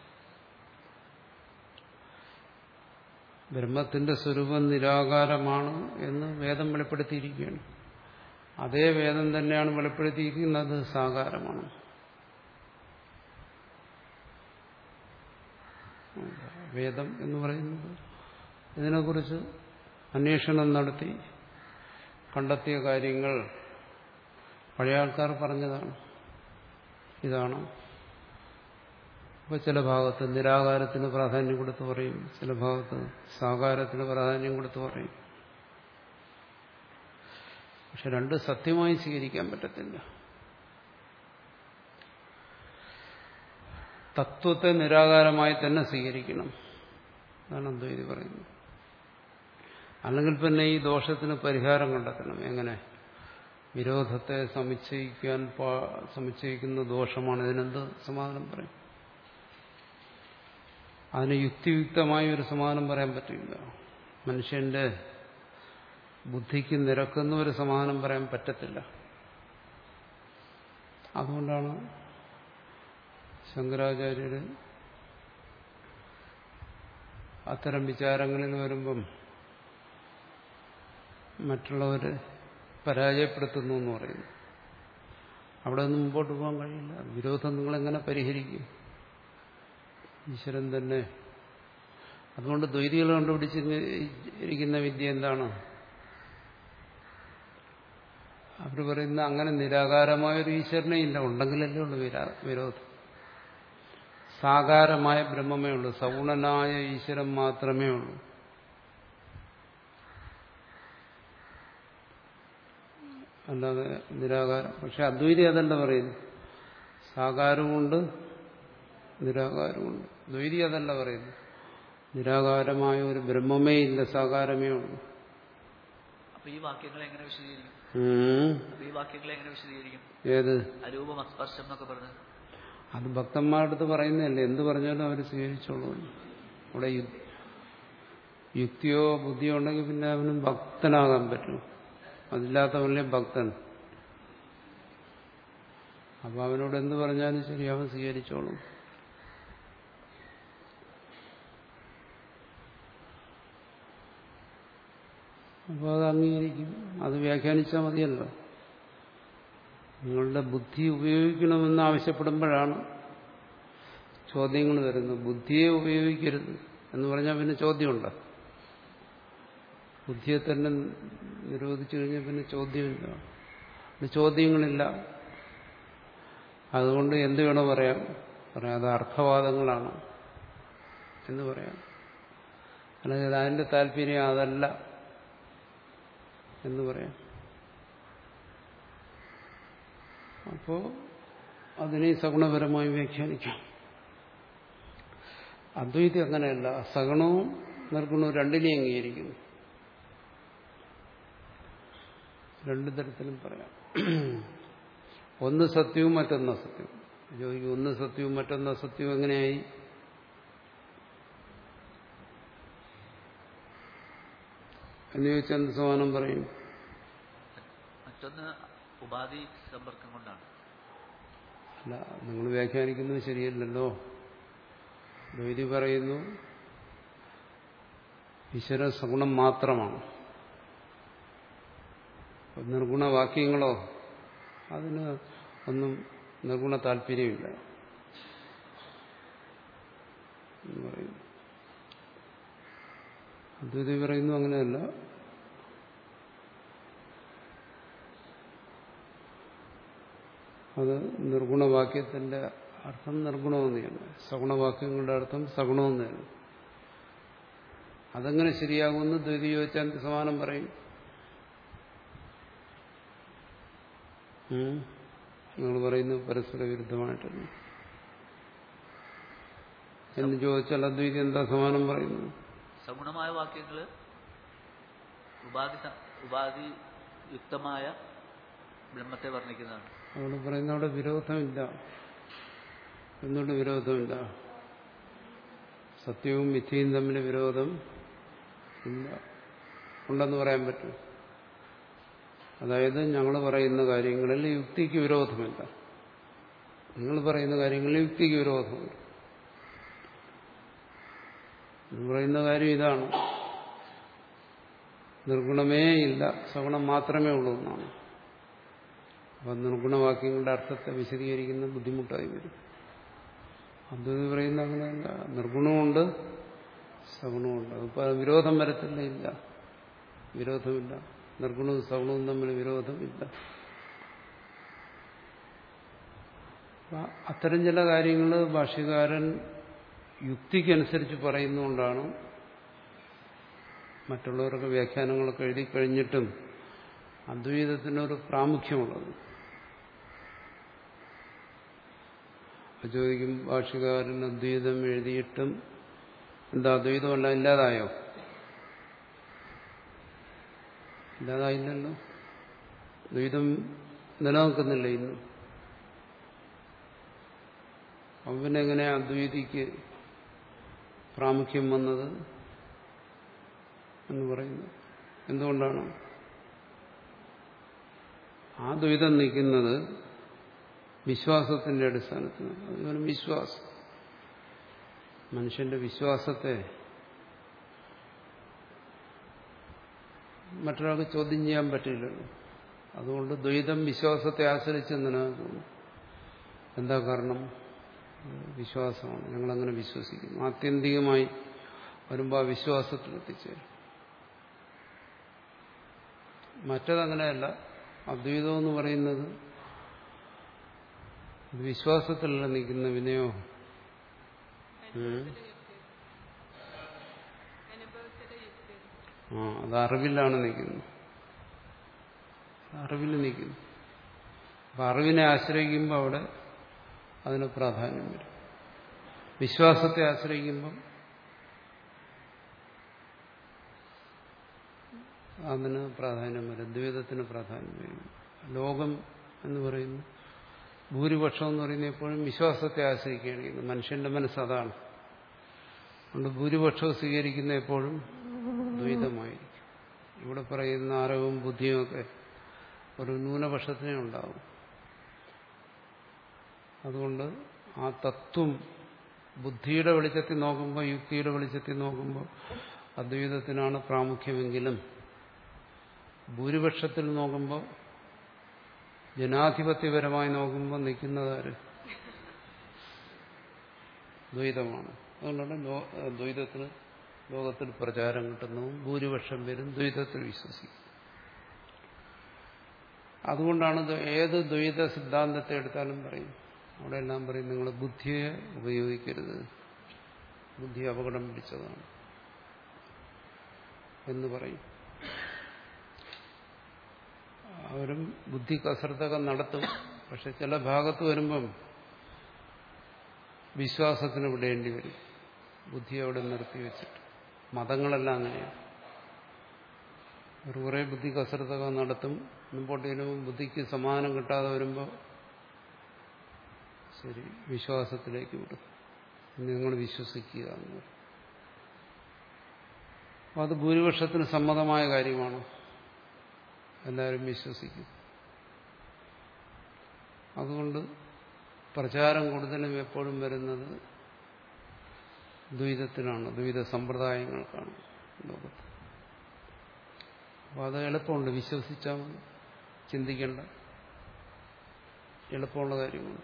ബ്രഹ്മത്തിന്റെ സ്വരൂപം നിരാകാരമാണ് എന്ന് വേദം വെളിപ്പെടുത്തിയിരിക്കുകയാണ് അതേ വേദം തന്നെയാണ് വെളിപ്പെടുത്തിയിരിക്കുന്നത് സാകാരമാണ് വേദം എന്ന് പറയുന്നത് ഇതിനെക്കുറിച്ച് അന്വേഷണം നടത്തി കണ്ടെത്തിയ കാര്യങ്ങൾ പഴയ ആൾക്കാർ പറഞ്ഞതാണ് ഇതാണ് അപ്പോൾ ചില ഭാഗത്ത് നിരാകാരത്തിന് പ്രാധാന്യം കൊടുത്ത് പറയും ചില ഭാഗത്ത് സാകാരത്തിന് പ്രാധാന്യം കൊടുത്ത് പറയും പക്ഷെ രണ്ട് സത്യമായി സ്വീകരിക്കാൻ പറ്റത്തില്ല തത്വത്തെ നിരാകാരമായി തന്നെ സ്വീകരിക്കണം അതാണ് അദ്വൈതി പറയുന്നത് അല്ലെങ്കിൽ പിന്നെ ഈ ദോഷത്തിന് പരിഹാരം കണ്ടെത്തണം എങ്ങനെ വിരോധത്തെ സമുച്ചയിക്കാൻ സമുച്ചയിക്കുന്ന ദോഷമാണ് ഇതിനെന്ത് സമാധാനം പറയും അതിന് യുക്തിയുക്തമായ ഒരു സമാധാനം പറയാൻ പറ്റില്ല മനുഷ്യന്റെ ബുദ്ധിക്ക് നിരക്കുന്ന ഒരു സമാധാനം പറയാൻ പറ്റത്തില്ല അതുകൊണ്ടാണ് ശങ്കരാചാര്യര് അത്തരം വിചാരങ്ങളിൽ വരുമ്പം മറ്റുള്ളവരെ പരാജയപ്പെടുത്തുന്നു എന്ന് പറയുന്നു അവിടെ നിന്ന് മുമ്പോട്ട് പോകാൻ കഴിയില്ല വിരോധം നിങ്ങളെങ്ങനെ പരിഹരിക്കും ഈശ്വരൻ തന്നെ അതുകൊണ്ട് ദ്വൈതികൾ കണ്ടുപിടിച്ചിരിക്കുന്ന വിദ്യ എന്താണ് അവർ പറയുന്ന അങ്ങനെ നിരാകാരമായൊരു ഈശ്വരനെ ഇല്ല ഉണ്ടെങ്കിലല്ലേ ഉള്ളൂ വിരാ- വിരോധം സാകാരമായ ബ്രഹ്മമേ ഉള്ളൂ സഗുണനായ ഈശ്വരൻ മാത്രമേ ഉള്ളൂ അല്ലാതെ നിരാകാരം പക്ഷെ അദ്വൈതി അതല്ല പറയുന്നു സാകാരമുണ്ട് നിരാകാരമുണ്ട് ദ്വൈതി അതല്ല പറയുന്നു നിരാകാരമായ ഒരു ബ്രഹ്മമേ ഇല്ല സാകാരമേ ഉള്ളൂ അപ്പൊ ഈ വാക്യങ്ങളെ എങ്ങനെ വിശദീകരിക്കും ഉം. അപ്പൊ ഈ വാക്യങ്ങളെ എങ്ങനെ വിശദീകരിക്കും ഏത് അരൂപം അസ്പർശം എന്നൊക്കെ പറഞ്ഞ് അത് ഭക്തന്മാരുടെ അടുത്ത് പറയുന്നതല്ലേ എന്ത് പറഞ്ഞാലും അവർ സ്വീകരിച്ചോളൂ ഇവിടെ യു- യുക്തിയോ ബുദ്ധിയോ ഉണ്ടെങ്കിൽ പിന്നെ അവനും ഭക്തനാകാൻ പറ്റും അതില്ലാത്തവനല്ലേ ഭക്തൻ അപ്പൊ അവനോട് എന്ത് പറഞ്ഞാലും ശരി അവൻ സ്വീകരിച്ചോളും അപ്പോൾ അത് അംഗീകരിക്കും അത് വ്യാഖ്യാനിച്ചാൽ മതിയല്ലോ നിങ്ങളുടെ ബുദ്ധി ഉപയോഗിക്കണമെന്ന് ആവശ്യപ്പെടുമ്പോഴാണ് ചോദ്യങ്ങൾ വരുന്നത് ബുദ്ധിയെ ഉപയോഗിക്കരുത് എന്ന് പറഞ്ഞാൽ പിന്നെ ചോദ്യമുണ്ട് ബുദ്ധിയെ തന്നെ നിരോധിച്ചു കഴിഞ്ഞാൽ പിന്നെ ചോദ്യമില്ല പിന്നെ ചോദ്യങ്ങളില്ല അതുകൊണ്ട് എന്ത് വേണോ പറയാം പറയാം അത് അർത്ഥവാദങ്ങളാണ് എന്ന് പറയാം അല്ലെങ്കിൽ അതിന്റെ താല്പര്യം അതല്ല എന്ന് പറയാം അപ്പോ അതിനെ സഗുണപരമായി വ്യാഖ്യാനിക്കാം അദ്വൈതി അങ്ങനെയല്ല സഗുണവും നിർഗുണവും രണ്ടിനെയും അംഗീകരിക്കുന്നു രണ്ടു തരത്തിലും പറയാം ഒന്ന് സത്യവും മറ്റൊന്ന് അസത്യവും ചോദിക്കും ഒന്ന് സത്യവും മറ്റൊന്ന് അസത്യവും എങ്ങനെയായി എന്ന് ചോദിച്ചാൽ എന്ത് സമാനം പറയും മറ്റൊന്ന് ഉപാധി സമ്പർക്കം കൊണ്ടാണ് അല്ല നിങ്ങൾ വ്യാഖ്യാനിക്കുന്നത് ശരിയല്ലല്ലോ ദ്വൈതി പറയുന്നു ഈശ്വര സഗുണം മാത്രമാണ് അപ്പൊ നിർഗുണവാക്യങ്ങളോ അതിന് ഒന്നും നിർഗുണ താല്പര്യമില്ല എന്ന് പറയുന്നു അദ്വൈതി പറയുന്നു അങ്ങനെയല്ല അത് നിർഗുണവാക്യത്തിന്റെ അർത്ഥം നിർഗുണമെന്നാണ് സഗുണവാക്യങ്ങളുടെ അർത്ഥം സഗുണമെന്നാണ് അതെങ്ങനെ ശരിയാകുമെന്ന് ദ്വൈതി ചോദിച്ചാൽ എന്ത് സമാനം പറയും ഉം? നിങ്ങൾ പറയുന്നു പരസ്പര വിരുദ്ധമായിട്ടല്ല എന്ന് ചോദിച്ചാൽ അദ്വൈതി എന്താ സമാനം പറയുന്നു സഗുണമായ വാക്യങ്ങള് ഉപാധി സ- ഉപാധി യുക്തമായ ബ്രഹ്മത്തെ വർണ്ണിക്കുന്നതാണ് അവിടെ പറയുന്ന അവിടെ വിരോധമില്ല എന്തുകൊണ്ട് വിരോധമില്ല സത്യവും മിഥ്യയും തമ്മിൽ വിരോധം ഇല്ല ഉണ്ടെന്ന് പറയാൻ പറ്റും അതായത് ഞങ്ങൾ പറയുന്ന കാര്യങ്ങളിൽ യുക്തിക്ക് വിരോധമില്ല നിങ്ങൾ പറയുന്ന കാര്യങ്ങളിൽ യുക്തിക്ക് വിരോധമുണ്ട് നിങ്ങൾ പറയുന്ന കാര്യം ഇതാണ് നിർഗുണമേ ഇല്ല സഗുണം മാത്രമേ ഉള്ളൂ എന്നാണ് അപ്പം നിർഗുണവാക്യങ്ങളുടെ അർത്ഥത്തെ വിശദീകരിക്കുന്ന ബുദ്ധിമുട്ടായി വരും അത് പറയുന്ന അങ്ങനെയല്ല നിർഗുണമുണ്ട് സഗുണമുണ്ട് അതിപ്പോൾ വിരോധം വരത്തില്ല ഇല്ല വിരോധമില്ല നിർഗുണവും സഗുണവും തമ്മിൽ വിരോധമില്ല അപ്പൊ അത്തരം ചില കാര്യങ്ങൾ ഭാഷ്യകാരൻ യുക്തിക്കനുസരിച്ച് പറയുന്നതുകൊണ്ടാണ് മറ്റുള്ളവർക്ക് വ്യാഖ്യാനങ്ങളൊക്കെ എഴുതി കഴിഞ്ഞിട്ടും അദ്വൈതത്തിനൊരു പ്രാമുഖ്യമുള്ളത് അപ്പൊ ചോദിക്കും ഭാഷകാരൻ അദ്വൈതം എഴുതിയിട്ടും എന്താ അദ്വൈതമല്ല ഇല്ലാതായോ ഇല്ലാതായില്ലല്ലോ ദ്വൈതം നിലനിൽക്കുന്നില്ല ഇന്ന് അപ്പം പിന്നെ എങ്ങനെ അദ്വൈതിക്ക് പ്രാമുഖ്യം വന്നത് എന്ന് പറയുന്നു എന്തുകൊണ്ടാണ് ആ ദ്വൈതം നിൽക്കുന്നത് വിശ്വാസത്തിന്റെ അടിസ്ഥാനത്തിലാണ് അതുപോലെ വിശ്വാസം മനുഷ്യന്റെ വിശ്വാസത്തെ മറ്റൊരാൾക്ക് ചോദ്യം ചെയ്യാൻ പറ്റില്ലല്ലോ അതുകൊണ്ട് ദ്വൈതം വിശ്വാസത്തെ ആശ്രയിച്ച് നിലനിൽക്കുന്നു എന്താ കാരണം വിശ്വാസമാണ് ഞങ്ങളങ്ങനെ വിശ്വസിക്കുന്നു ആത്യന്തികമായി വരുമ്പോൾ ആ വിശ്വാസത്തിൽ എത്തിച്ചേരും മറ്റതങ്ങനെയല്ല അദ്വൈതം എന്ന് പറയുന്നത് ഇത് വിശ്വാസത്തിലല്ല നിൽക്കുന്ന വിനയോ ഉം. അനുഭവത്തിലെ യുക്തി ആ അത് അറിവിലാണ് നിൽക്കുന്നത് അറിവിൽ നിൽക്കുന്നു അപ്പൊ അറിവിനെ ആശ്രയിക്കുമ്പോൾ അവിടെ അതിന് പ്രാധാന്യം വരും വിശ്വാസത്തെ ആശ്രയിക്കുമ്പം അതിന് പ്രാധാന്യം വരും ദ്വൈതത്തിന് പ്രാധാന്യം വരും ലോകം എന്ന് പറയുന്നു ഭൂരിപക്ഷം എന്ന് പറയുന്നത് എപ്പോഴും വിശ്വാസത്തെ ആശ്രയിക്കുകയാണ് ചെയ്യുന്നത് മനുഷ്യന്റെ മനസ്സ് അതാണ് അതുകൊണ്ട് ഭൂരിപക്ഷവും സ്വീകരിക്കുന്ന എപ്പോഴും ദ്വൈതമായിരിക്കും ഇവിടെ പറയുന്ന അറിവും ബുദ്ധിയും ഒക്കെ ഒരു ന്യൂനപക്ഷത്തിനേ ഉണ്ടാവും അതുകൊണ്ട് ആ തത്വം ബുദ്ധിയുടെ വെളിച്ചത്തിൽ നോക്കുമ്പോൾ യുക്തിയുടെ വെളിച്ചത്തിൽ നോക്കുമ്പോൾ അദ്വൈതത്തിനാണ് പ്രാമുഖ്യമെങ്കിലും ഭൂരിപക്ഷത്തിൽ നോക്കുമ്പോൾ ജനാധിപത്യപരമായി നോക്കുമ്പോൾ നിൽക്കുന്നതാര് ദ്വൈതമാണ് അതുകൊണ്ടാണ് ലോ- ദ്വൈതത്തിന് ലോകത്തിൽ പ്രചാരം കിട്ടുന്നു ഭൂരിപക്ഷം പേരും ദ്വൈതത്തിൽ വിശ്വസിക്കും അതുകൊണ്ടാണ് ഇത് ഏത് ദ്വൈത സിദ്ധാന്തത്തെ എടുത്താലും പറയും അവിടെ എല്ലാം പറയും നിങ്ങൾ ബുദ്ധിയെ ഉപയോഗിക്കരുത് ബുദ്ധി അപകടം പിടിച്ചതാണ് എന്ന് പറയും അവരും ബുദ്ധി കസരത്തൊക്കെ നടത്തും പക്ഷെ ചില ഭാഗത്ത് വരുമ്പം വിശ്വാസത്തിന് വിടേണ്ടി വരും ബുദ്ധി അവിടെ നിർത്തി വെച്ചിട്ട് മതങ്ങളെല്ലാം അങ്ങനെയാണ് ഒരു കുറേ ബുദ്ധി കസരത്തൊക്കെ നടത്തും മുമ്പോട്ടേനും ബുദ്ധിക്ക് സമാധാനം കിട്ടാതെ വരുമ്പോൾ ശരി വിശ്വാസത്തിലേക്ക് വിടും ഇനി നിങ്ങൾ വിശ്വസിക്കുക എന്ന് പറയും അപ്പൊ അത് ഭൂരിപക്ഷത്തിന് സമ്മതമായ കാര്യമാണ് എല്ലാവരും വിശ്വസിക്കും അതുകൊണ്ട് പ്രചാരം കൂടുതലും എപ്പോഴും വരുന്നത് ദ്വൈതത്തിനാണ് ദ്വൈത സമ്പ്രദായങ്ങൾക്കാണ് ലോകത്ത് അപ്പോൾ അത് എളുപ്പമുണ്ട് വിശ്വസിച്ചാൽ മതി ചിന്തിക്കേണ്ട എളുപ്പമുള്ള കാര്യമാണ്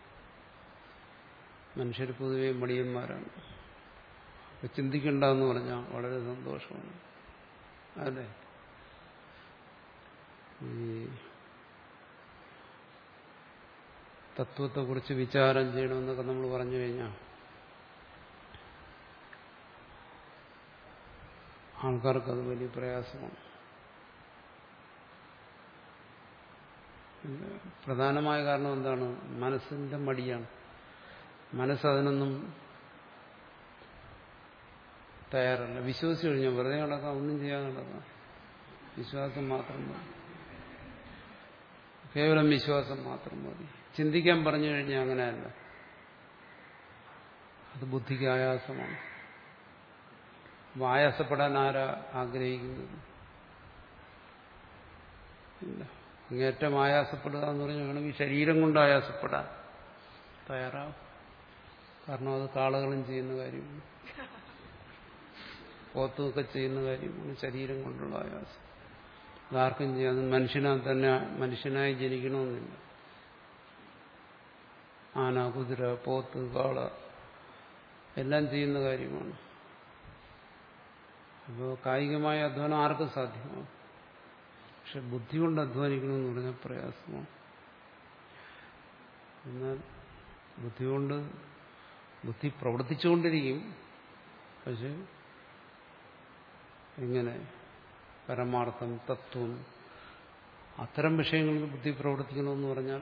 മനുഷ്യർ പൊതുവെ മടിയന്മാരാണ് അപ്പൊ ചിന്തിക്കണ്ട എന്ന് പറഞ്ഞാൽ വളരെ സന്തോഷമാണ് അല്ലേ ഈ തത്വത്തെക്കുറിച്ച് വിചാരം ചെയ്യണമെന്നൊക്കെ നമ്മൾ പറഞ്ഞു കഴിഞ്ഞാൽ ആൾക്കാർക്ക് അത് വലിയ പ്രയാസമാണ് പിന്നെ പ്രധാനമായ കാരണം എന്താണ് മനസ്സിന്റെ മടിയാണ് മനസ്സതിനൊന്നും തയ്യാറല്ല വിശ്വസിച്ചു കഴിഞ്ഞാൽ വെറുതെ നടക്കാം ഒന്നും ചെയ്യാൻ നടക്കാം വിശ്വാസം മാത്രം മതി കേവലം വിശ്വാസം മാത്രം മതി ചിന്തിക്കാൻ പറഞ്ഞു കഴിഞ്ഞാൽ അങ്ങനെയല്ല അത് ബുദ്ധിക്ക് ആയാസമാണ് അപ്പൊ ആയാസപ്പെടാൻ ആരാ ആഗ്രഹിക്കുന്നത് ഇല്ല അങ്ങേറ്റം ആയാസപ്പെടുക എന്ന് പറഞ്ഞാൽ വേണമെങ്കിൽ ശരീരം കൊണ്ട് ആയാസപ്പെടാൻ തയ്യാറാവും കാരണം അത് കാളകളും ചെയ്യുന്ന കാര്യമാണ് പോത്തുമൊക്കെ ചെയ്യുന്ന കാര്യമാണ് ശരീരം കൊണ്ടുള്ള ആയാസം അതാർക്കും ചെയ്യാം അത് മനുഷ്യനാ തന്നെ മനുഷ്യനായി ജനിക്കണമെന്നില്ല ആന കുതിര പോത്ത് കാള എല്ലാം ചെയ്യുന്ന കാര്യമാണ് അപ്പോൾ കായികമായ അധ്വാനം ആർക്കും സാധ്യമാവും പക്ഷെ ബുദ്ധി കൊണ്ട് അധ്വാനിക്കണമെന്ന് പറഞ്ഞാൽ പ്രയാസമാണ് എന്നാൽ ബുദ്ധി കൊണ്ട് ബുദ്ധി പ്രവർത്തിച്ചുകൊണ്ടിരിക്കും പക്ഷെ എങ്ങനെ പരമാർത്ഥം തത്വം അത്തരം വിഷയങ്ങളിൽ ബുദ്ധി പ്രവർത്തിക്കണമെന്ന് പറഞ്ഞാൽ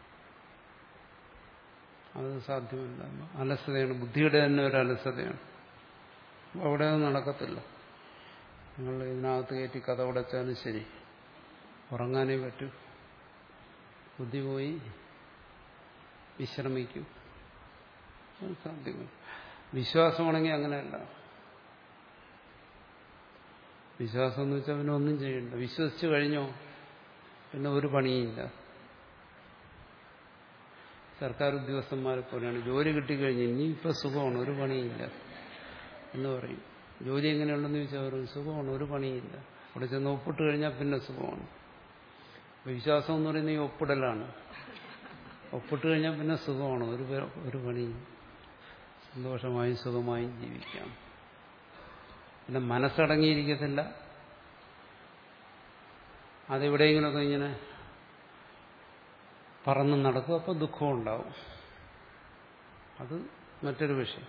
അത് സാധ്യമല്ല അലസതയാണ് ബുദ്ധിയുടെ തന്നെ ഒരു അലസതയാണ് അവിടെ അത് നടക്കത്തില്ല നിങ്ങൾ ഇതിനകത്ത് കയറ്റി കഥ ഉടച്ചാലും ശരി ഉറങ്ങാനേ പറ്റൂ ബുദ്ധി പോയി വിശ്രമിക്കും അത് സാധ്യമല്ല വിശ്വാസമാണെങ്കിൽ അങ്ങനെയല്ല വിശ്വാസം എന്ന് വെച്ചാൽ പിന്നെ ഒന്നും ചെയ്യണ്ട വിശ്വസിച്ചു കഴിഞ്ഞോ പിന്നെ ഒരു പണിയില്ല സർക്കാർ ഉദ്യോഗസ്ഥന്മാരെ പോലെയാണ് ജോലി കിട്ടിക്കഴിഞ്ഞ് ഇനി ഇപ്പൊ സുഖമാണ് ഒരു പണിയില്ല എന്ന് പറയും ജോലി എങ്ങനെയുണ്ടെന്ന് ചോദിച്ചാൽ ഒരു സുഖമാണ് ഒരു പണിയില്ല അവിടെ ചെന്ന് ഒപ്പിട്ട് കഴിഞ്ഞാൽ പിന്നെ സുഖമാണ് വിശ്വാസം എന്ന് പറയുന്നത് ഈ ഒപ്പിടലാണ് ഒപ്പിട്ട് കഴിഞ്ഞാൽ പിന്നെ സുഖമാണ് ഒരു പ- ഒരു പണിയും സന്തോഷമായും സുഖമായും ജീവിക്കാം പിന്നെ മനസ്സടങ്ങിയിരിക്കത്തില്ല അതെവിടെയെങ്കിലുമൊക്കെ ഇങ്ങനെ പറന്ന് നടക്കും അപ്പോൾ ദുഃഖം ഉണ്ടാവും അത് മറ്റൊരു വിഷയം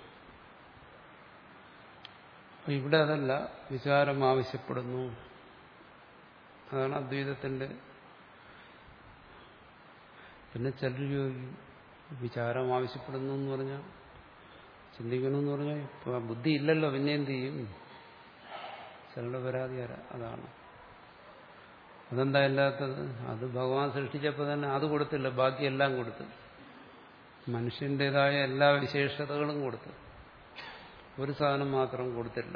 അപ്പൊ ഇവിടെ അതല്ല വിചാരം ആവശ്യപ്പെടുന്നു അതാണ് അദ്വൈതത്തിന്റെ പിന്നെ ചിലർ ചോദിക്കും വിചാരം ആവശ്യപ്പെടുന്നു എന്ന് പറഞ്ഞാൽ ചിന്തിക്കണമെന്ന് പറഞ്ഞാൽ ഇപ്പൊ ബുദ്ധി ഇല്ലല്ലോ പിന്നെ എന്ത് ചെയ്യും ചിലരുടെ പരാതി അര- അതാണ് അതെന്താ ഇല്ലാത്തത് അത് ഭഗവാൻ സൃഷ്ടിച്ചപ്പോൾ തന്നെ അത് കൊടുത്തില്ല ബാക്കിയെല്ലാം കൊടുത്തു മനുഷ്യൻ്റെതായ എല്ലാ വിശേഷതകളും കൊടുത്തു ഒരു സാധനം മാത്രം കൊടുത്തില്ല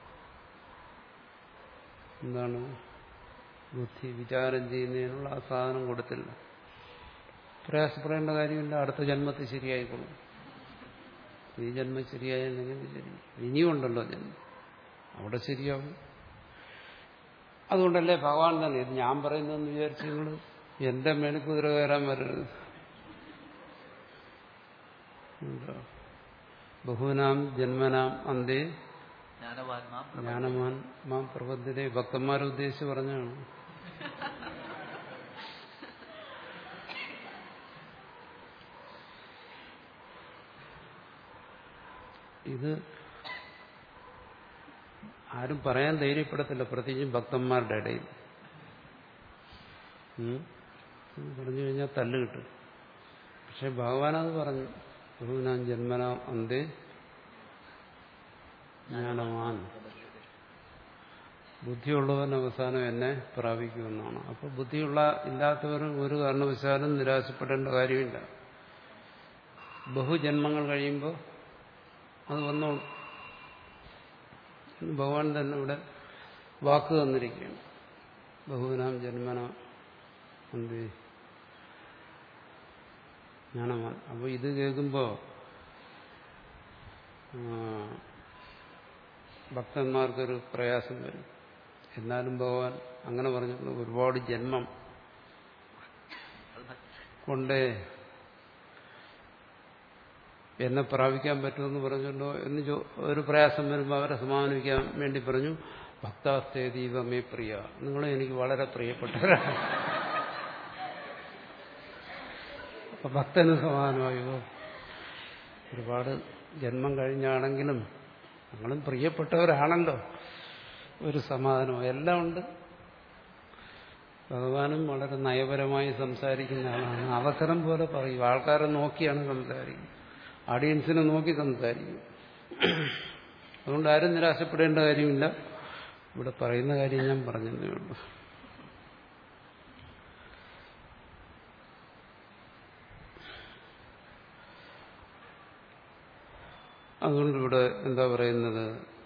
എന്താണ് ബുദ്ധി വിചാരം ചെയ്യുന്നതിനുള്ള ആ സാധനം കൊടുത്തില്ല പ്രയാസപ്പെടേണ്ട കാര്യമില്ല അടുത്ത ജന്മത്തിൽ ശരിയായിക്കൊള്ളും ഈ ജന്മം ശരിയായെങ്കിൽ ശരി ഇനിയും ഉണ്ടല്ലോ ജന്മം അവിടെ ശരിയാവും അതുകൊണ്ടല്ലേ ഭഗവാൻ തന്നെ ഇത് ഞാൻ പറയുന്നതെന്ന് വിചാരിച്ച് നിങ്ങൾ എന്റെ മേളിൽ കുതിര കയറാൻ വരരുത് എന്താ? ബഹുനാം ജന്മനാം അന്തേ ജ്ഞാനവാന്മാം ജ്ഞാനമാൻ മാം പ്രബദ്ധരെ ഭക്തന്മാരെ ഉദ്ദേശിച്ച് പറഞ്ഞാണ് ഇത് ആരും പറയാൻ ധൈര്യപ്പെടത്തില്ല പ്രത്യേകിച്ചും ഭക്തന്മാരുടെ ഇടയിൽ ഉം. ഇത് പറഞ്ഞു കഴിഞ്ഞാൽ തല്ല് കിട്ടും പക്ഷെ ഭഗവാൻ അത് പറഞ്ഞു ബഹുനാം ജന്മനാം അന്തേ ജ്ഞാനവാൻ ബുദ്ധിയുള്ളവൻ അവസാനം എന്നെ പ്രാപിക്കുമെന്നാണ് അപ്പോൾ ബുദ്ധിയുള്ള ഇല്ലാത്തവർ ഒരു കാരണവശാലും നിരാശപ്പെടേണ്ട കാര്യമില്ല ബഹുജന്മങ്ങൾ കഴിയുമ്പോൾ അത് വന്നോളും എന്ന് ഭഗവാൻ തന്നെ ഇവിടെ വാക്ക് തന്നിരിക്കുകയാണ് ബഹുവിനാം ജന്മന എന്ത് ജ്ഞാനവാൻ അപ്പോൾ ഇത് കേൾക്കുമ്പോൾ ഭക്തന്മാർക്കൊരു പ്രയാസം വരും എന്നാലും ഭഗവാൻ അങ്ങനെ പറഞ്ഞിട്ടുണ്ട് ഒരുപാട് ജന്മം കൊണ്ടേ എന്നെ പ്രാപിക്കാൻ പറ്റുമെന്ന് പറഞ്ഞല്ലോ എന്ന് ചോ- ഒരു പ്രയാസം വരുമ്പോൾ അവരെ സമാധാനിക്കാൻ വേണ്ടി പറഞ്ഞു ഭക്താസ്തേ ദീപമേ പ്രിയ നിങ്ങൾ എനിക്ക് വളരെ പ്രിയപ്പെട്ടവരാണ് അപ്പൊ ഭക്തന് സമാധാനമായോ ഒരുപാട് ജന്മം കഴിഞ്ഞാണെങ്കിലും ഞങ്ങളും പ്രിയപ്പെട്ടവരാണല്ലോ ഒരു സമാധാനം എല്ലാം ഉണ്ട് ഭഗവാനും വളരെ നയപരമായി സംസാരിക്കുന്ന ആളാണ് അവസരം പോലെ പറയും ആൾക്കാരെ നോക്കിയാണ് സംസാരിക്കുന്നത് ഓഡിയൻസിനെ നോക്കി സംസാരിക്കും അതുകൊണ്ട് ആരും നിരാശപ്പെടേണ്ട കാര്യമില്ല ഇവിടെ പറയുന്ന കാര്യം ഞാൻ പറഞ്ഞതേ ഉള്ളൂ അതുകൊണ്ട് ഇവിടെ എന്താ പറയുന്നത്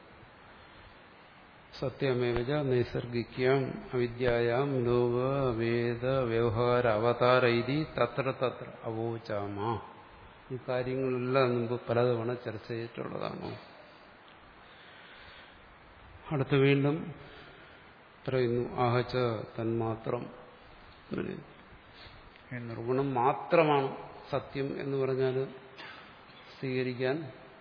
സത്യമേവച നൈസർഗിക്യം അവിദ്യായാം ലോക വേദ വ്യവഹാര അവതാര ഇതി തത്ര തത്ര അവോചാമ ഈ കാര്യങ്ങളെല്ലാം മുമ്പ് പലതവണ ചർച്ച ചെയ്തിട്ടുള്ളതാണ് അടുത്ത് വീണ്ടും പറയുന്നു ആഹച്ച തന്മാത്രം ഈ നിർഗുണം മാത്രമാണ് സത്യം എന്ന് പറഞ്ഞാൽ സ്വീകരിക്കാൻ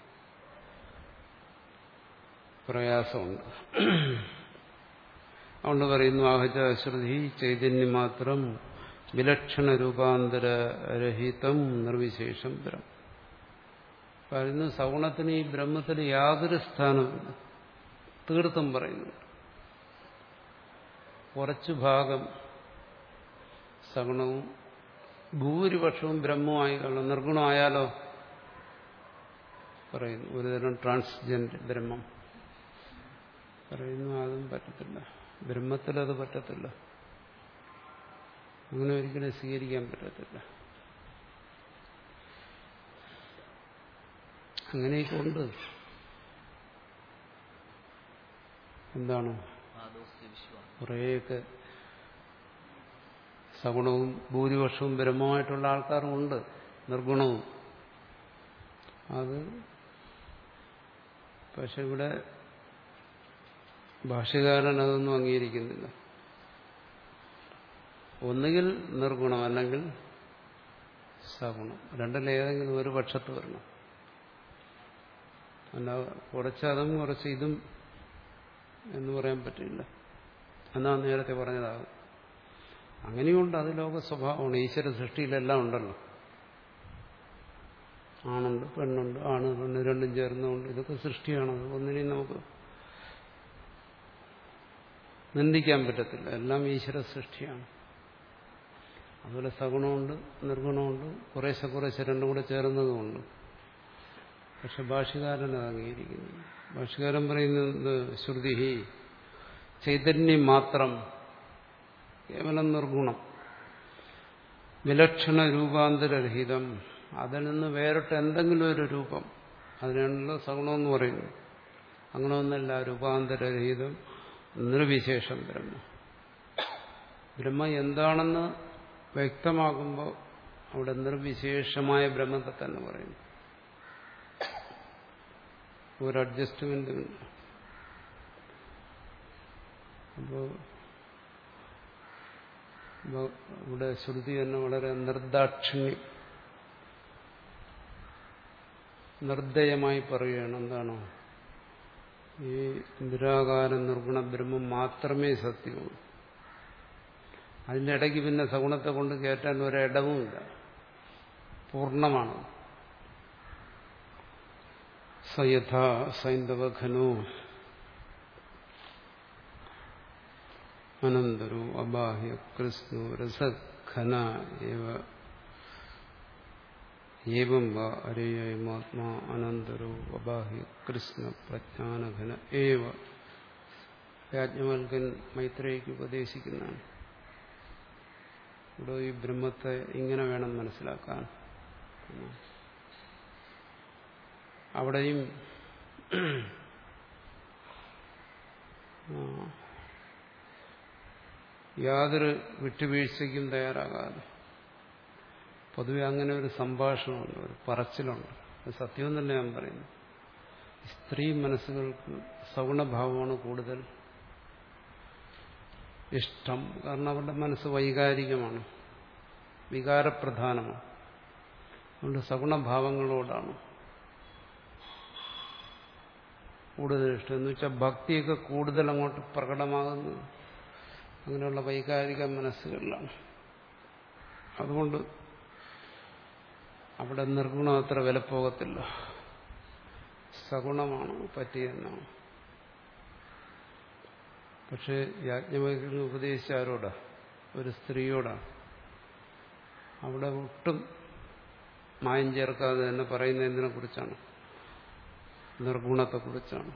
പ്രയാസമുണ്ട് അതുകൊണ്ട് പറയുന്നു ആഹജ ശ്രുതി ചൈതന്യം മാത്രം വിലക്ഷണ രൂപാന്തരരഹിതം നിർവിശേഷം ബ്രഹ്മ പറയുന്നു സഗുണത്തിന് ഈ ബ്രഹ്മത്തിന് യാതൊരു സ്ഥാനവുമില്ല തീർത്തും പറയുന്നു കുറച്ചു ഭാഗം സഗുണവും ഭൂരിപക്ഷവും ബ്രഹ്മമായി കാണും നിർഗുണമായാലോ പറയുന്നു ഒരുതരം ട്രാൻസ്ജെൻഡ് ബ്രഹ്മം പറയുന്നു അതും പറ്റത്തില്ല ബ്രഹ്മത്തിൽ അത് പറ്റത്തില്ല അങ്ങനെ ഒരിക്കലും സ്വീകരിക്കാൻ പറ്റത്തില്ല അങ്ങനെയൊക്കെ ഉണ്ട് എന്താണ് ആദോസ്യ വിശ്വാസം കുറേയൊക്കെ സഗുണവും ഭൂരിപക്ഷവും ബ്രഹ്മമായിട്ടുള്ള ആൾക്കാരും ഉണ്ട് നിർഗുണവും അത് പക്ഷെ ഇവിടെ ഭാഷ്യകാരൻ അതൊന്നും അംഗീകരിക്കുന്നില്ല ഒന്നുകിൽ നിർഗുണം അല്ലെങ്കിൽ സഗുണം രണ്ടിലേതെങ്കിലും ഒരു പക്ഷത്ത് വരണം അല്ല കുറച്ച് അതും കുറച്ച് ഇതും എന്ന് പറയാൻ പറ്റില്ല എന്നാ നേരത്തെ പറഞ്ഞതാകും അങ്ങനെയുണ്ട് അത് ലോക സ്വഭാവമാണ് ഈശ്വര സൃഷ്ടിയിലെല്ലാം ഉണ്ടല്ലോ ആണുണ്ട് പെണ്ണുണ്ട് ആണ് പെണ്ണ് രണ്ടും ചേർന്നുണ്ട് ഇതൊക്കെ സൃഷ്ടിയാണത് ഒന്നിനെയും നമുക്ക് നിന്ദിക്കാൻ പറ്റത്തില്ല എല്ലാം ഈശ്വര സൃഷ്ടിയാണ് അതുപോലെ സഗുണമുണ്ട് നിർഗുണമുണ്ട് കുറേശ്ശെ കുറേശ്ശെ രണ്ടും കൂടെ ചേർന്നതുമുണ്ട് പക്ഷെ ഭാഷകാരൻ അത് അംഗീകരിക്കുന്നു ഭാഷകാരൻ പറയുന്നത് ശ്രുതി ചൈതന്യം മാത്രം കേവലം നിർഗുണം വിലക്ഷണ രൂപാന്തരഹിതം അതിൽ നിന്ന് വേറിട്ട് എന്തെങ്കിലും ഒരു രൂപം അതിനാണല്ലോ സഗുണമെന്ന് പറയുന്നത് അങ്ങനെയൊന്നല്ല രൂപാന്തരഹിതം നിർവിശേഷം ബ്രഹ്മ ബ്രഹ്മ എന്താണെന്ന് വ്യക്തമാകുമ്പോൾ അവിടെ നിർവിശേഷമായ ബ്രഹ്മത്തെ തന്നെ പറയുന്നു ഒരു അഡ്ജസ്റ്റ്മെന്റ് അപ്പോ ഇവിടെ ശ്രുതി തന്നെ വളരെ നിർദാക്ഷിണ്യം നിർദ്ദയമായി പറയുകയാണ് എന്താണോ ഈ നിരാകാര നിർഗുണ ബ്രഹ്മം മാത്രമേ സത്യമുള്ളൂ അതിൻ്റെ ഇടയ്ക്ക് പിന്നെ സഗുണത്തെ കൊണ്ട് കയറ്റാൻ ഒരിടവുമില്ല പൂർണ്ണമാണ് സയഥ സൈന്ധവ ഘനോ അനന്തരോ അബാഹ്യ കൃഷ്ണു രസഘന ഏവം വാ അരേയമാത്മാ അനന്തരോ അബാഹ്യ കൃഷ്ണ പ്രജ്ഞാനഘന ഏവ യാജ്ഞവൽക്കൻ മൈത്രേയ്ക്ക് ഉപദേശിക്കുന്നതാണ് ഇവിടെ ഈ ബ്രഹ്മത്തെ ഇങ്ങനെ വേണം മനസ്സിലാക്കാൻ അവിടെയും യാതൊരു വിട്ടുവീഴ്ചയ്ക്കും തയ്യാറാകാതെ പൊതുവെ അങ്ങനെ ഒരു സംഭാഷണമുണ്ട് ഒരു പറച്ചിലുണ്ട് അത് സത്യം തന്നെ ഞാൻ പറയുന്നു സ്ത്രീ മനസ്സുകൾക്ക് സഗുണഭാവമാണ് കൂടുതൽ ഇഷ്ടം കാരണം അവരുടെ മനസ്സ് വൈകാരികമാണ് വികാരപ്രധാനമാണ് അതുകൊണ്ട് സഗുണഭാവങ്ങളോടാണ് കൂടുതൽ ഇഷ്ടം എന്ന് വെച്ചാൽ ഭക്തിയൊക്കെ കൂടുതൽ അങ്ങോട്ട് പ്രകടമാകുന്നത് അങ്ങനെയുള്ള വൈകാരിക മനസ്സുകളിലാണ് അതുകൊണ്ട് അവിടെ നിർഗുണം അത്ര വിലപ്പോകത്തില്ല സഗുണമാണ് പറ്റിയെന്നാണ് പക്ഷെ യാജ്ഞവൽക്കന് ഉപദേശിച്ച ആരോടാ ഒരു സ്ത്രീയോടാണ് അവിടെ ഒട്ടും മായം ചേർക്കാതെ തന്നെ പറയുന്നതിനെ കുറിച്ചാണ് നിർഗുണത്തെക്കുറിച്ചാണ്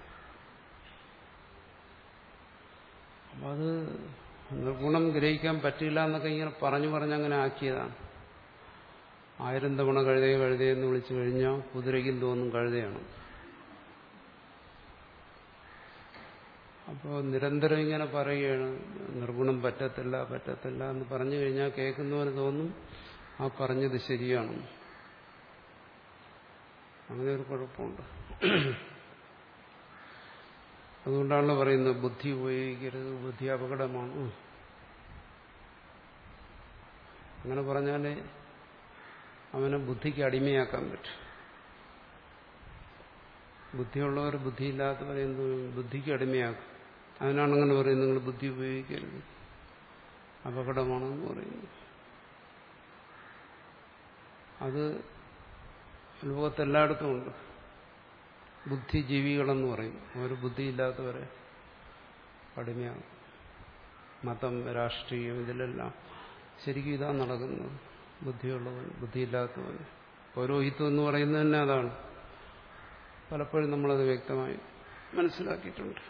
അപ്പം അത് നിർഗുണം ഗ്രഹിക്കാൻ പറ്റില്ല എന്നൊക്കെ ഇങ്ങനെ പറഞ്ഞു പറഞ്ഞ് അങ്ങനെ ആക്കിയതാണ് ആയിരം തവണ കഴുതയെ കഴുതയെന്ന് വിളിച്ചു കഴിഞ്ഞാൽ കുതിരയ്ക്കും തോന്നും കഴുതയാണ് അപ്പോൾ നിരന്തരം ഇങ്ങനെ പറയുകയാണ് നിർഗുണം പറ്റത്തില്ല പറ്റത്തില്ല എന്ന് പറഞ്ഞു കഴിഞ്ഞാൽ കേൾക്കുന്നവന് തോന്നും ആ പറഞ്ഞത് ശരിയാണ് അങ്ങനെ ഒരു കുഴപ്പമുണ്ട് അതുകൊണ്ടാണല്ലോ പറയുന്നത് ബുദ്ധി ഉപയോഗിക്കരുത് ബുദ്ധി അപകടമാണ് അങ്ങനെ പറഞ്ഞാലേ അവനെ ബുദ്ധിക്ക് അടിമയാക്കാൻ പറ്റും ബുദ്ധിയുള്ളവർ ബുദ്ധിയില്ലാത്തവരെ എന്ത് ബുദ്ധിക്ക് അടിമയാക്കും അതിനാണ് അങ്ങനെ പറയുന്നത് നിങ്ങൾ ബുദ്ധി ഉപയോഗിക്കരുത് അപകടമാണെന്ന് പറയുന്നു അത് ലോകത്തെല്ലായിടത്തും ഉണ്ട് ബുദ്ധിജീവികളെന്ന് പറയും അവർ ബുദ്ധിയില്ലാത്തവരെ അടിമയാകും മതം രാഷ്ട്രീയം ഇതിലെല്ലാം ശരിക്കും ഇതാണ് നടക്കുന്നത് ബുദ്ധിയുള്ളവൻ ബുദ്ധിയില്ലാത്തവൻ പൗരോഹിത്വം എന്ന് പറയുന്നത് തന്നെ അതാണ് പലപ്പോഴും നമ്മളത് വ്യക്തമായി മനസ്സിലാക്കിയിട്ടുണ്ട്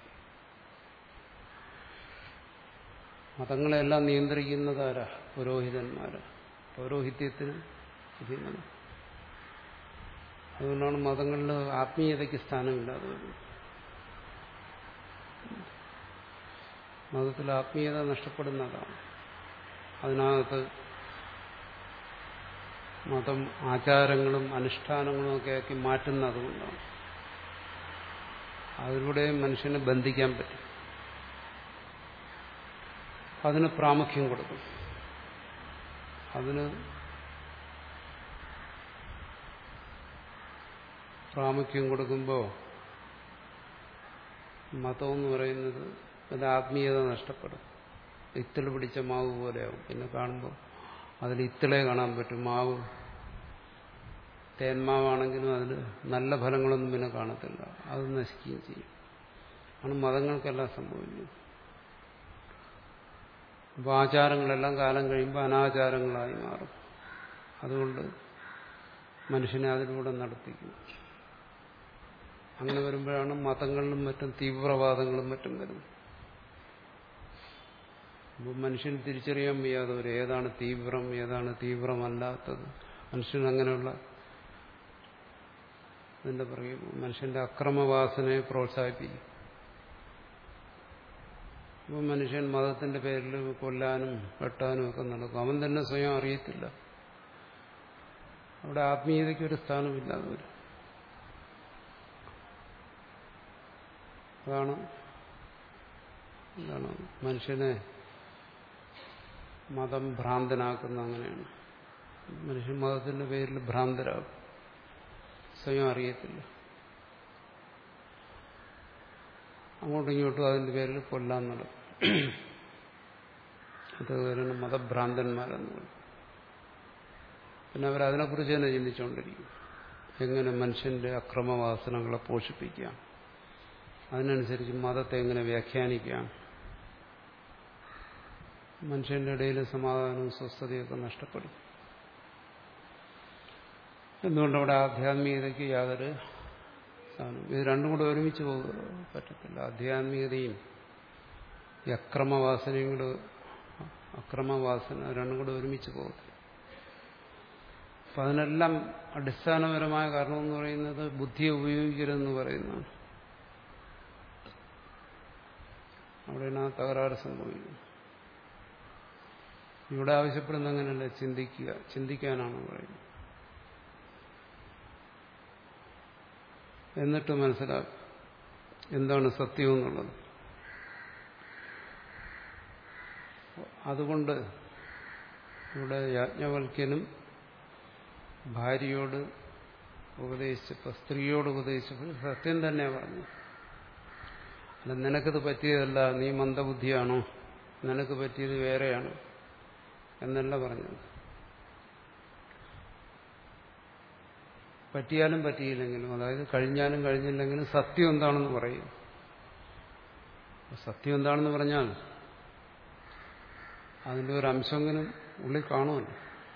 മതങ്ങളെല്ലാം നിയന്ത്രിക്കുന്നതാരാ പുരോഹിതന്മാരാ പൗരോഹിത്യത്തിന് അധീനത അതുകൊണ്ടാണ് മതങ്ങളിൽ ആത്മീയതയ്ക്ക് സ്ഥാനമില്ലാതെ വരുന്നത് മതത്തിൽ ആത്മീയത നഷ്ടപ്പെടുന്നതാണ് അതിനകത്ത് മതം ആചാരങ്ങളും അനുഷ്ഠാനങ്ങളും ഒക്കെ ആക്കി മാറ്റുന്നത് കൊണ്ടാണ് അതിലൂടെ മനുഷ്യനെ ബന്ധിക്കാൻ പറ്റും അതിന് പ്രാമുഖ്യം കൊടുക്കും അതിന് പ്രാമുഖ്യം കൊടുക്കുമ്പോൾ മതം എന്ന് പറയുന്നത് അതിന്റെ ആത്മീയത നഷ്ടപ്പെടും ഇത്തിള് പിടിച്ച മാവ് പോലെയാവും പിന്നെ കാണുമ്പോൾ അതിൽ ഇത്തിളെ കാണാൻ പറ്റും മാവ് തേന്മാവാണെങ്കിലും അതിൽ നല്ല ഫലങ്ങളൊന്നും പിന്നെ കാണത്തില്ല അത് നശിക്കുകയും ചെയ്യും ആണ് മതങ്ങൾക്കെല്ലാം സംഭവിക്കുന്നത് അപ്പോൾ ആചാരങ്ങളെല്ലാം കാലം കഴിയുമ്പോൾ അനാചാരങ്ങളായി മാറും അതുകൊണ്ട് മനുഷ്യനെ അതിലൂടെ നടത്തിക്കും അങ്ങനെ വരുമ്പോഴാണ് മതങ്ങളിലും മറ്റും തീവ്രവാദങ്ങളും മറ്റും വരുന്നത് അപ്പോൾ മനുഷ്യൻ തിരിച്ചറിയാൻ വയ്യാതെ വരും ഏതാണ് തീവ്രം ഏതാണ് തീവ്രമല്ലാത്തത് മനുഷ്യൻ അങ്ങനെയുള്ള ഇതിന്റെ പുറകെ മനുഷ്യന്റെ അക്രമവാസനയെ പ്രോത്സാഹിപ്പിക്കും അപ്പോൾ മനുഷ്യൻ മതത്തിന്റെ പേരിൽ കൊല്ലാനും വെട്ടാനും ഒക്കെ നടക്കും അവൻ തന്നെ സ്വയം അറിയത്തില്ല അവിടെ ആത്മീയതയ്ക്ക് ഒരു സ്ഥാനമില്ലാതെ വരും അതാണ് എന്താണ് മനുഷ്യനെ മതം ഭ്രാന്തനാക്കുന്ന അങ്ങനെയാണ് മനുഷ്യൻ മതത്തിന്റെ പേരിൽ ഭ്രാന്തരാകും സ്വയം അറിയത്തില്ല അങ്ങോട്ടും ഇങ്ങോട്ടും അതിന്റെ പേരിൽ കൊല്ലാൻ നടക്കും അതുപോലെ മതഭ്രാന്തന്മാരെന്ന് പറയും പിന്നെ അവരതിനെക്കുറിച്ച് തന്നെ ചിന്തിച്ചുകൊണ്ടിരിക്കും എങ്ങനെ മനുഷ്യന്റെ അക്രമവാസനകളെ പോഷിപ്പിക്കാം അതിനനുസരിച്ച് മതത്തെ എങ്ങനെ വ്യാഖ്യാനിക്കാം മനുഷ്യന്റെ ഇടയിൽ സമാധാനവും സ്വസ്ഥതയൊക്കെ നഷ്ടപ്പെടും എന്തുകൊണ്ട് അവിടെ ആധ്യാത്മികതയ്ക്ക് യാതൊരു സ്ഥാനം ഇത് രണ്ടും കൂടെ ഒരുമിച്ച് പോകുക പറ്റത്തില്ല ആധ്യാത്മികതയും ഈ അക്രമവാസനയും കൂടെ അക്രമവാസന രണ്ടും കൂടെ ഒരുമിച്ച് പോകത്തില്ല അപ്പം അതിനെല്ലാം അടിസ്ഥാനപരമായ കാരണം എന്ന് പറയുന്നത് ബുദ്ധിയെ ഉപയോഗിക്കരുതെന്ന് പറയുന്നതാണ് അവിടെയാണ് ആ തകരാറ് സംഭവിക്കുന്നത് ഇവിടെ ആവശ്യപ്പെടുന്ന അങ്ങനെയല്ല ചിന്തിക്കുക ചിന്തിക്കാനാണ് പറയുന്നത് എന്നിട്ട് മനസ്സിലാക്കുക എന്താണ് സത്യം എന്നുള്ളത് അതുകൊണ്ട് ഇവിടെ യാജ്ഞവൽക്യനും ഭാര്യയോട് ഉപദേശിച്ചപ്പോൾ സ്ത്രീയോട് ഉപദേശിച്ചപ്പോൾ സത്യം തന്നെ പറഞ്ഞു അല്ല നിനക്കത് പറ്റിയതല്ല നീ മന്ദബുദ്ധിയാണോ നിനക്ക് പറ്റിയത് വേറെയാണ് എന്നല്ല പറഞ്ഞത് പറ്റിയാലും പറ്റിയില്ലെങ്കിലും അതായത് കഴിഞ്ഞാലും കഴിഞ്ഞില്ലെങ്കിലും സത്യം എന്താണെന്ന് പറയും സത്യം എന്താണെന്ന് പറഞ്ഞാൽ അതിൻ്റെ ഒരു അംശമെങ്കിലും ഉള്ളിൽ കാണുമല്ലോ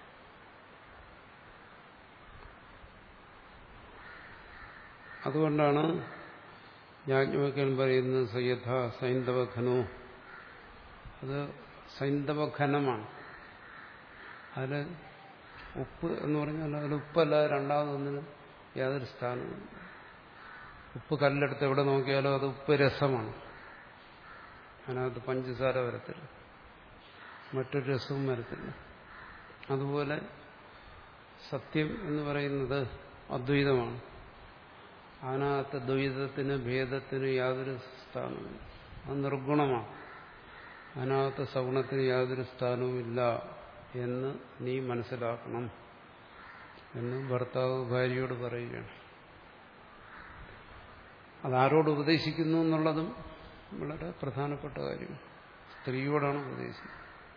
അതുകൊണ്ടാണ് യാജ്ഞവൽക്കൻ പറയുന്നത് സയ്യഥ സൈന്ധവഘനോ അത് സൈന്ധവഘനമാണ് അതിൽ ഉപ്പ് എന്ന് പറഞ്ഞാൽ അതിൽ ഉപ്പല്ലാതെ രണ്ടാമതൊന്നിനും യാതൊരു സ്ഥാനവും ഉപ്പ് കല്ലെടുത്ത് എവിടെ നോക്കിയാലും അത് ഉപ്പ് രസമാണ് അതിനകത്ത് പഞ്ചസാര വരത്തില്ല മറ്റൊരു രസവും വരത്തില്ല അതുപോലെ സത്യം എന്ന് പറയുന്നത് അദ്വൈതമാണ് അതിനകത്ത് ദ്വൈതത്തിന് ഭേദത്തിന് യാതൊരു സ്ഥാനവുമില്ല അത് നിർഗുണമാണ് അതിനകത്ത് സഗുണത്തിന് യാതൊരു സ്ഥാനവുമില്ല എന്ന് നീ മനസ്സിലാക്കണം എന്ന് ഭർത്താവ് ഭാര്യയോട് പറയുകയാണ് അതാരോട് ഉപദേശിക്കുന്നു എന്നുള്ളതും വളരെ പ്രധാനപ്പെട്ട കാര്യമാണ് സ്ത്രീയോടാണ് ഉപദേശിക്കുന്നത്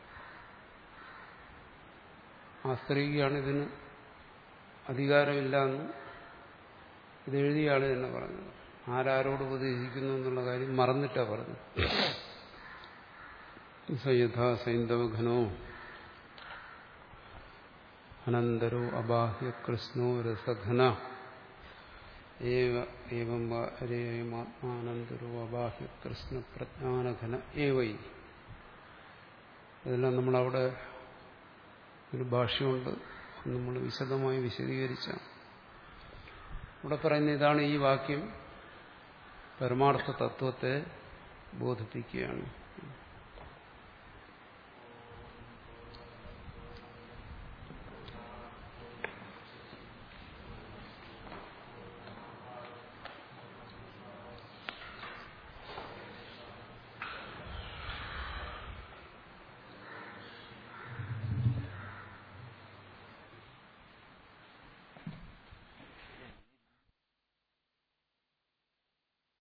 ആ സ്ത്രീക്കാണ് ഇതിന് അധികാരമില്ല എന്ന് ഇത് എഴുതിയ ആള് തന്നെ പറഞ്ഞത് ആരാരോട് ഉപദേശിക്കുന്നു എന്നുള്ള കാര്യം മറന്നിട്ടാ പറഞ്ഞു സയഥാ സൈന്ധവഘനോ അനന്തരോ അബാഹ്യ കൃഷ്ണോ രസഘന ഏവമാത്മാനന്തരോ അബാഹ്യ കൃഷ്ണ പ്രജ്ഞാനഘന ഏവൈ ഇതെല്ലാം നമ്മളവിടെ ഒരു ഭാഷയുണ്ട് നമ്മൾ വിശദമായി വിശദീകരിച്ച ഇവിടെ പറയുന്ന ഇതാണ് ഈ വാക്യം പരമാർത്ഥ തത്വത്തെ ബോധിപ്പിക്കുകയാണ്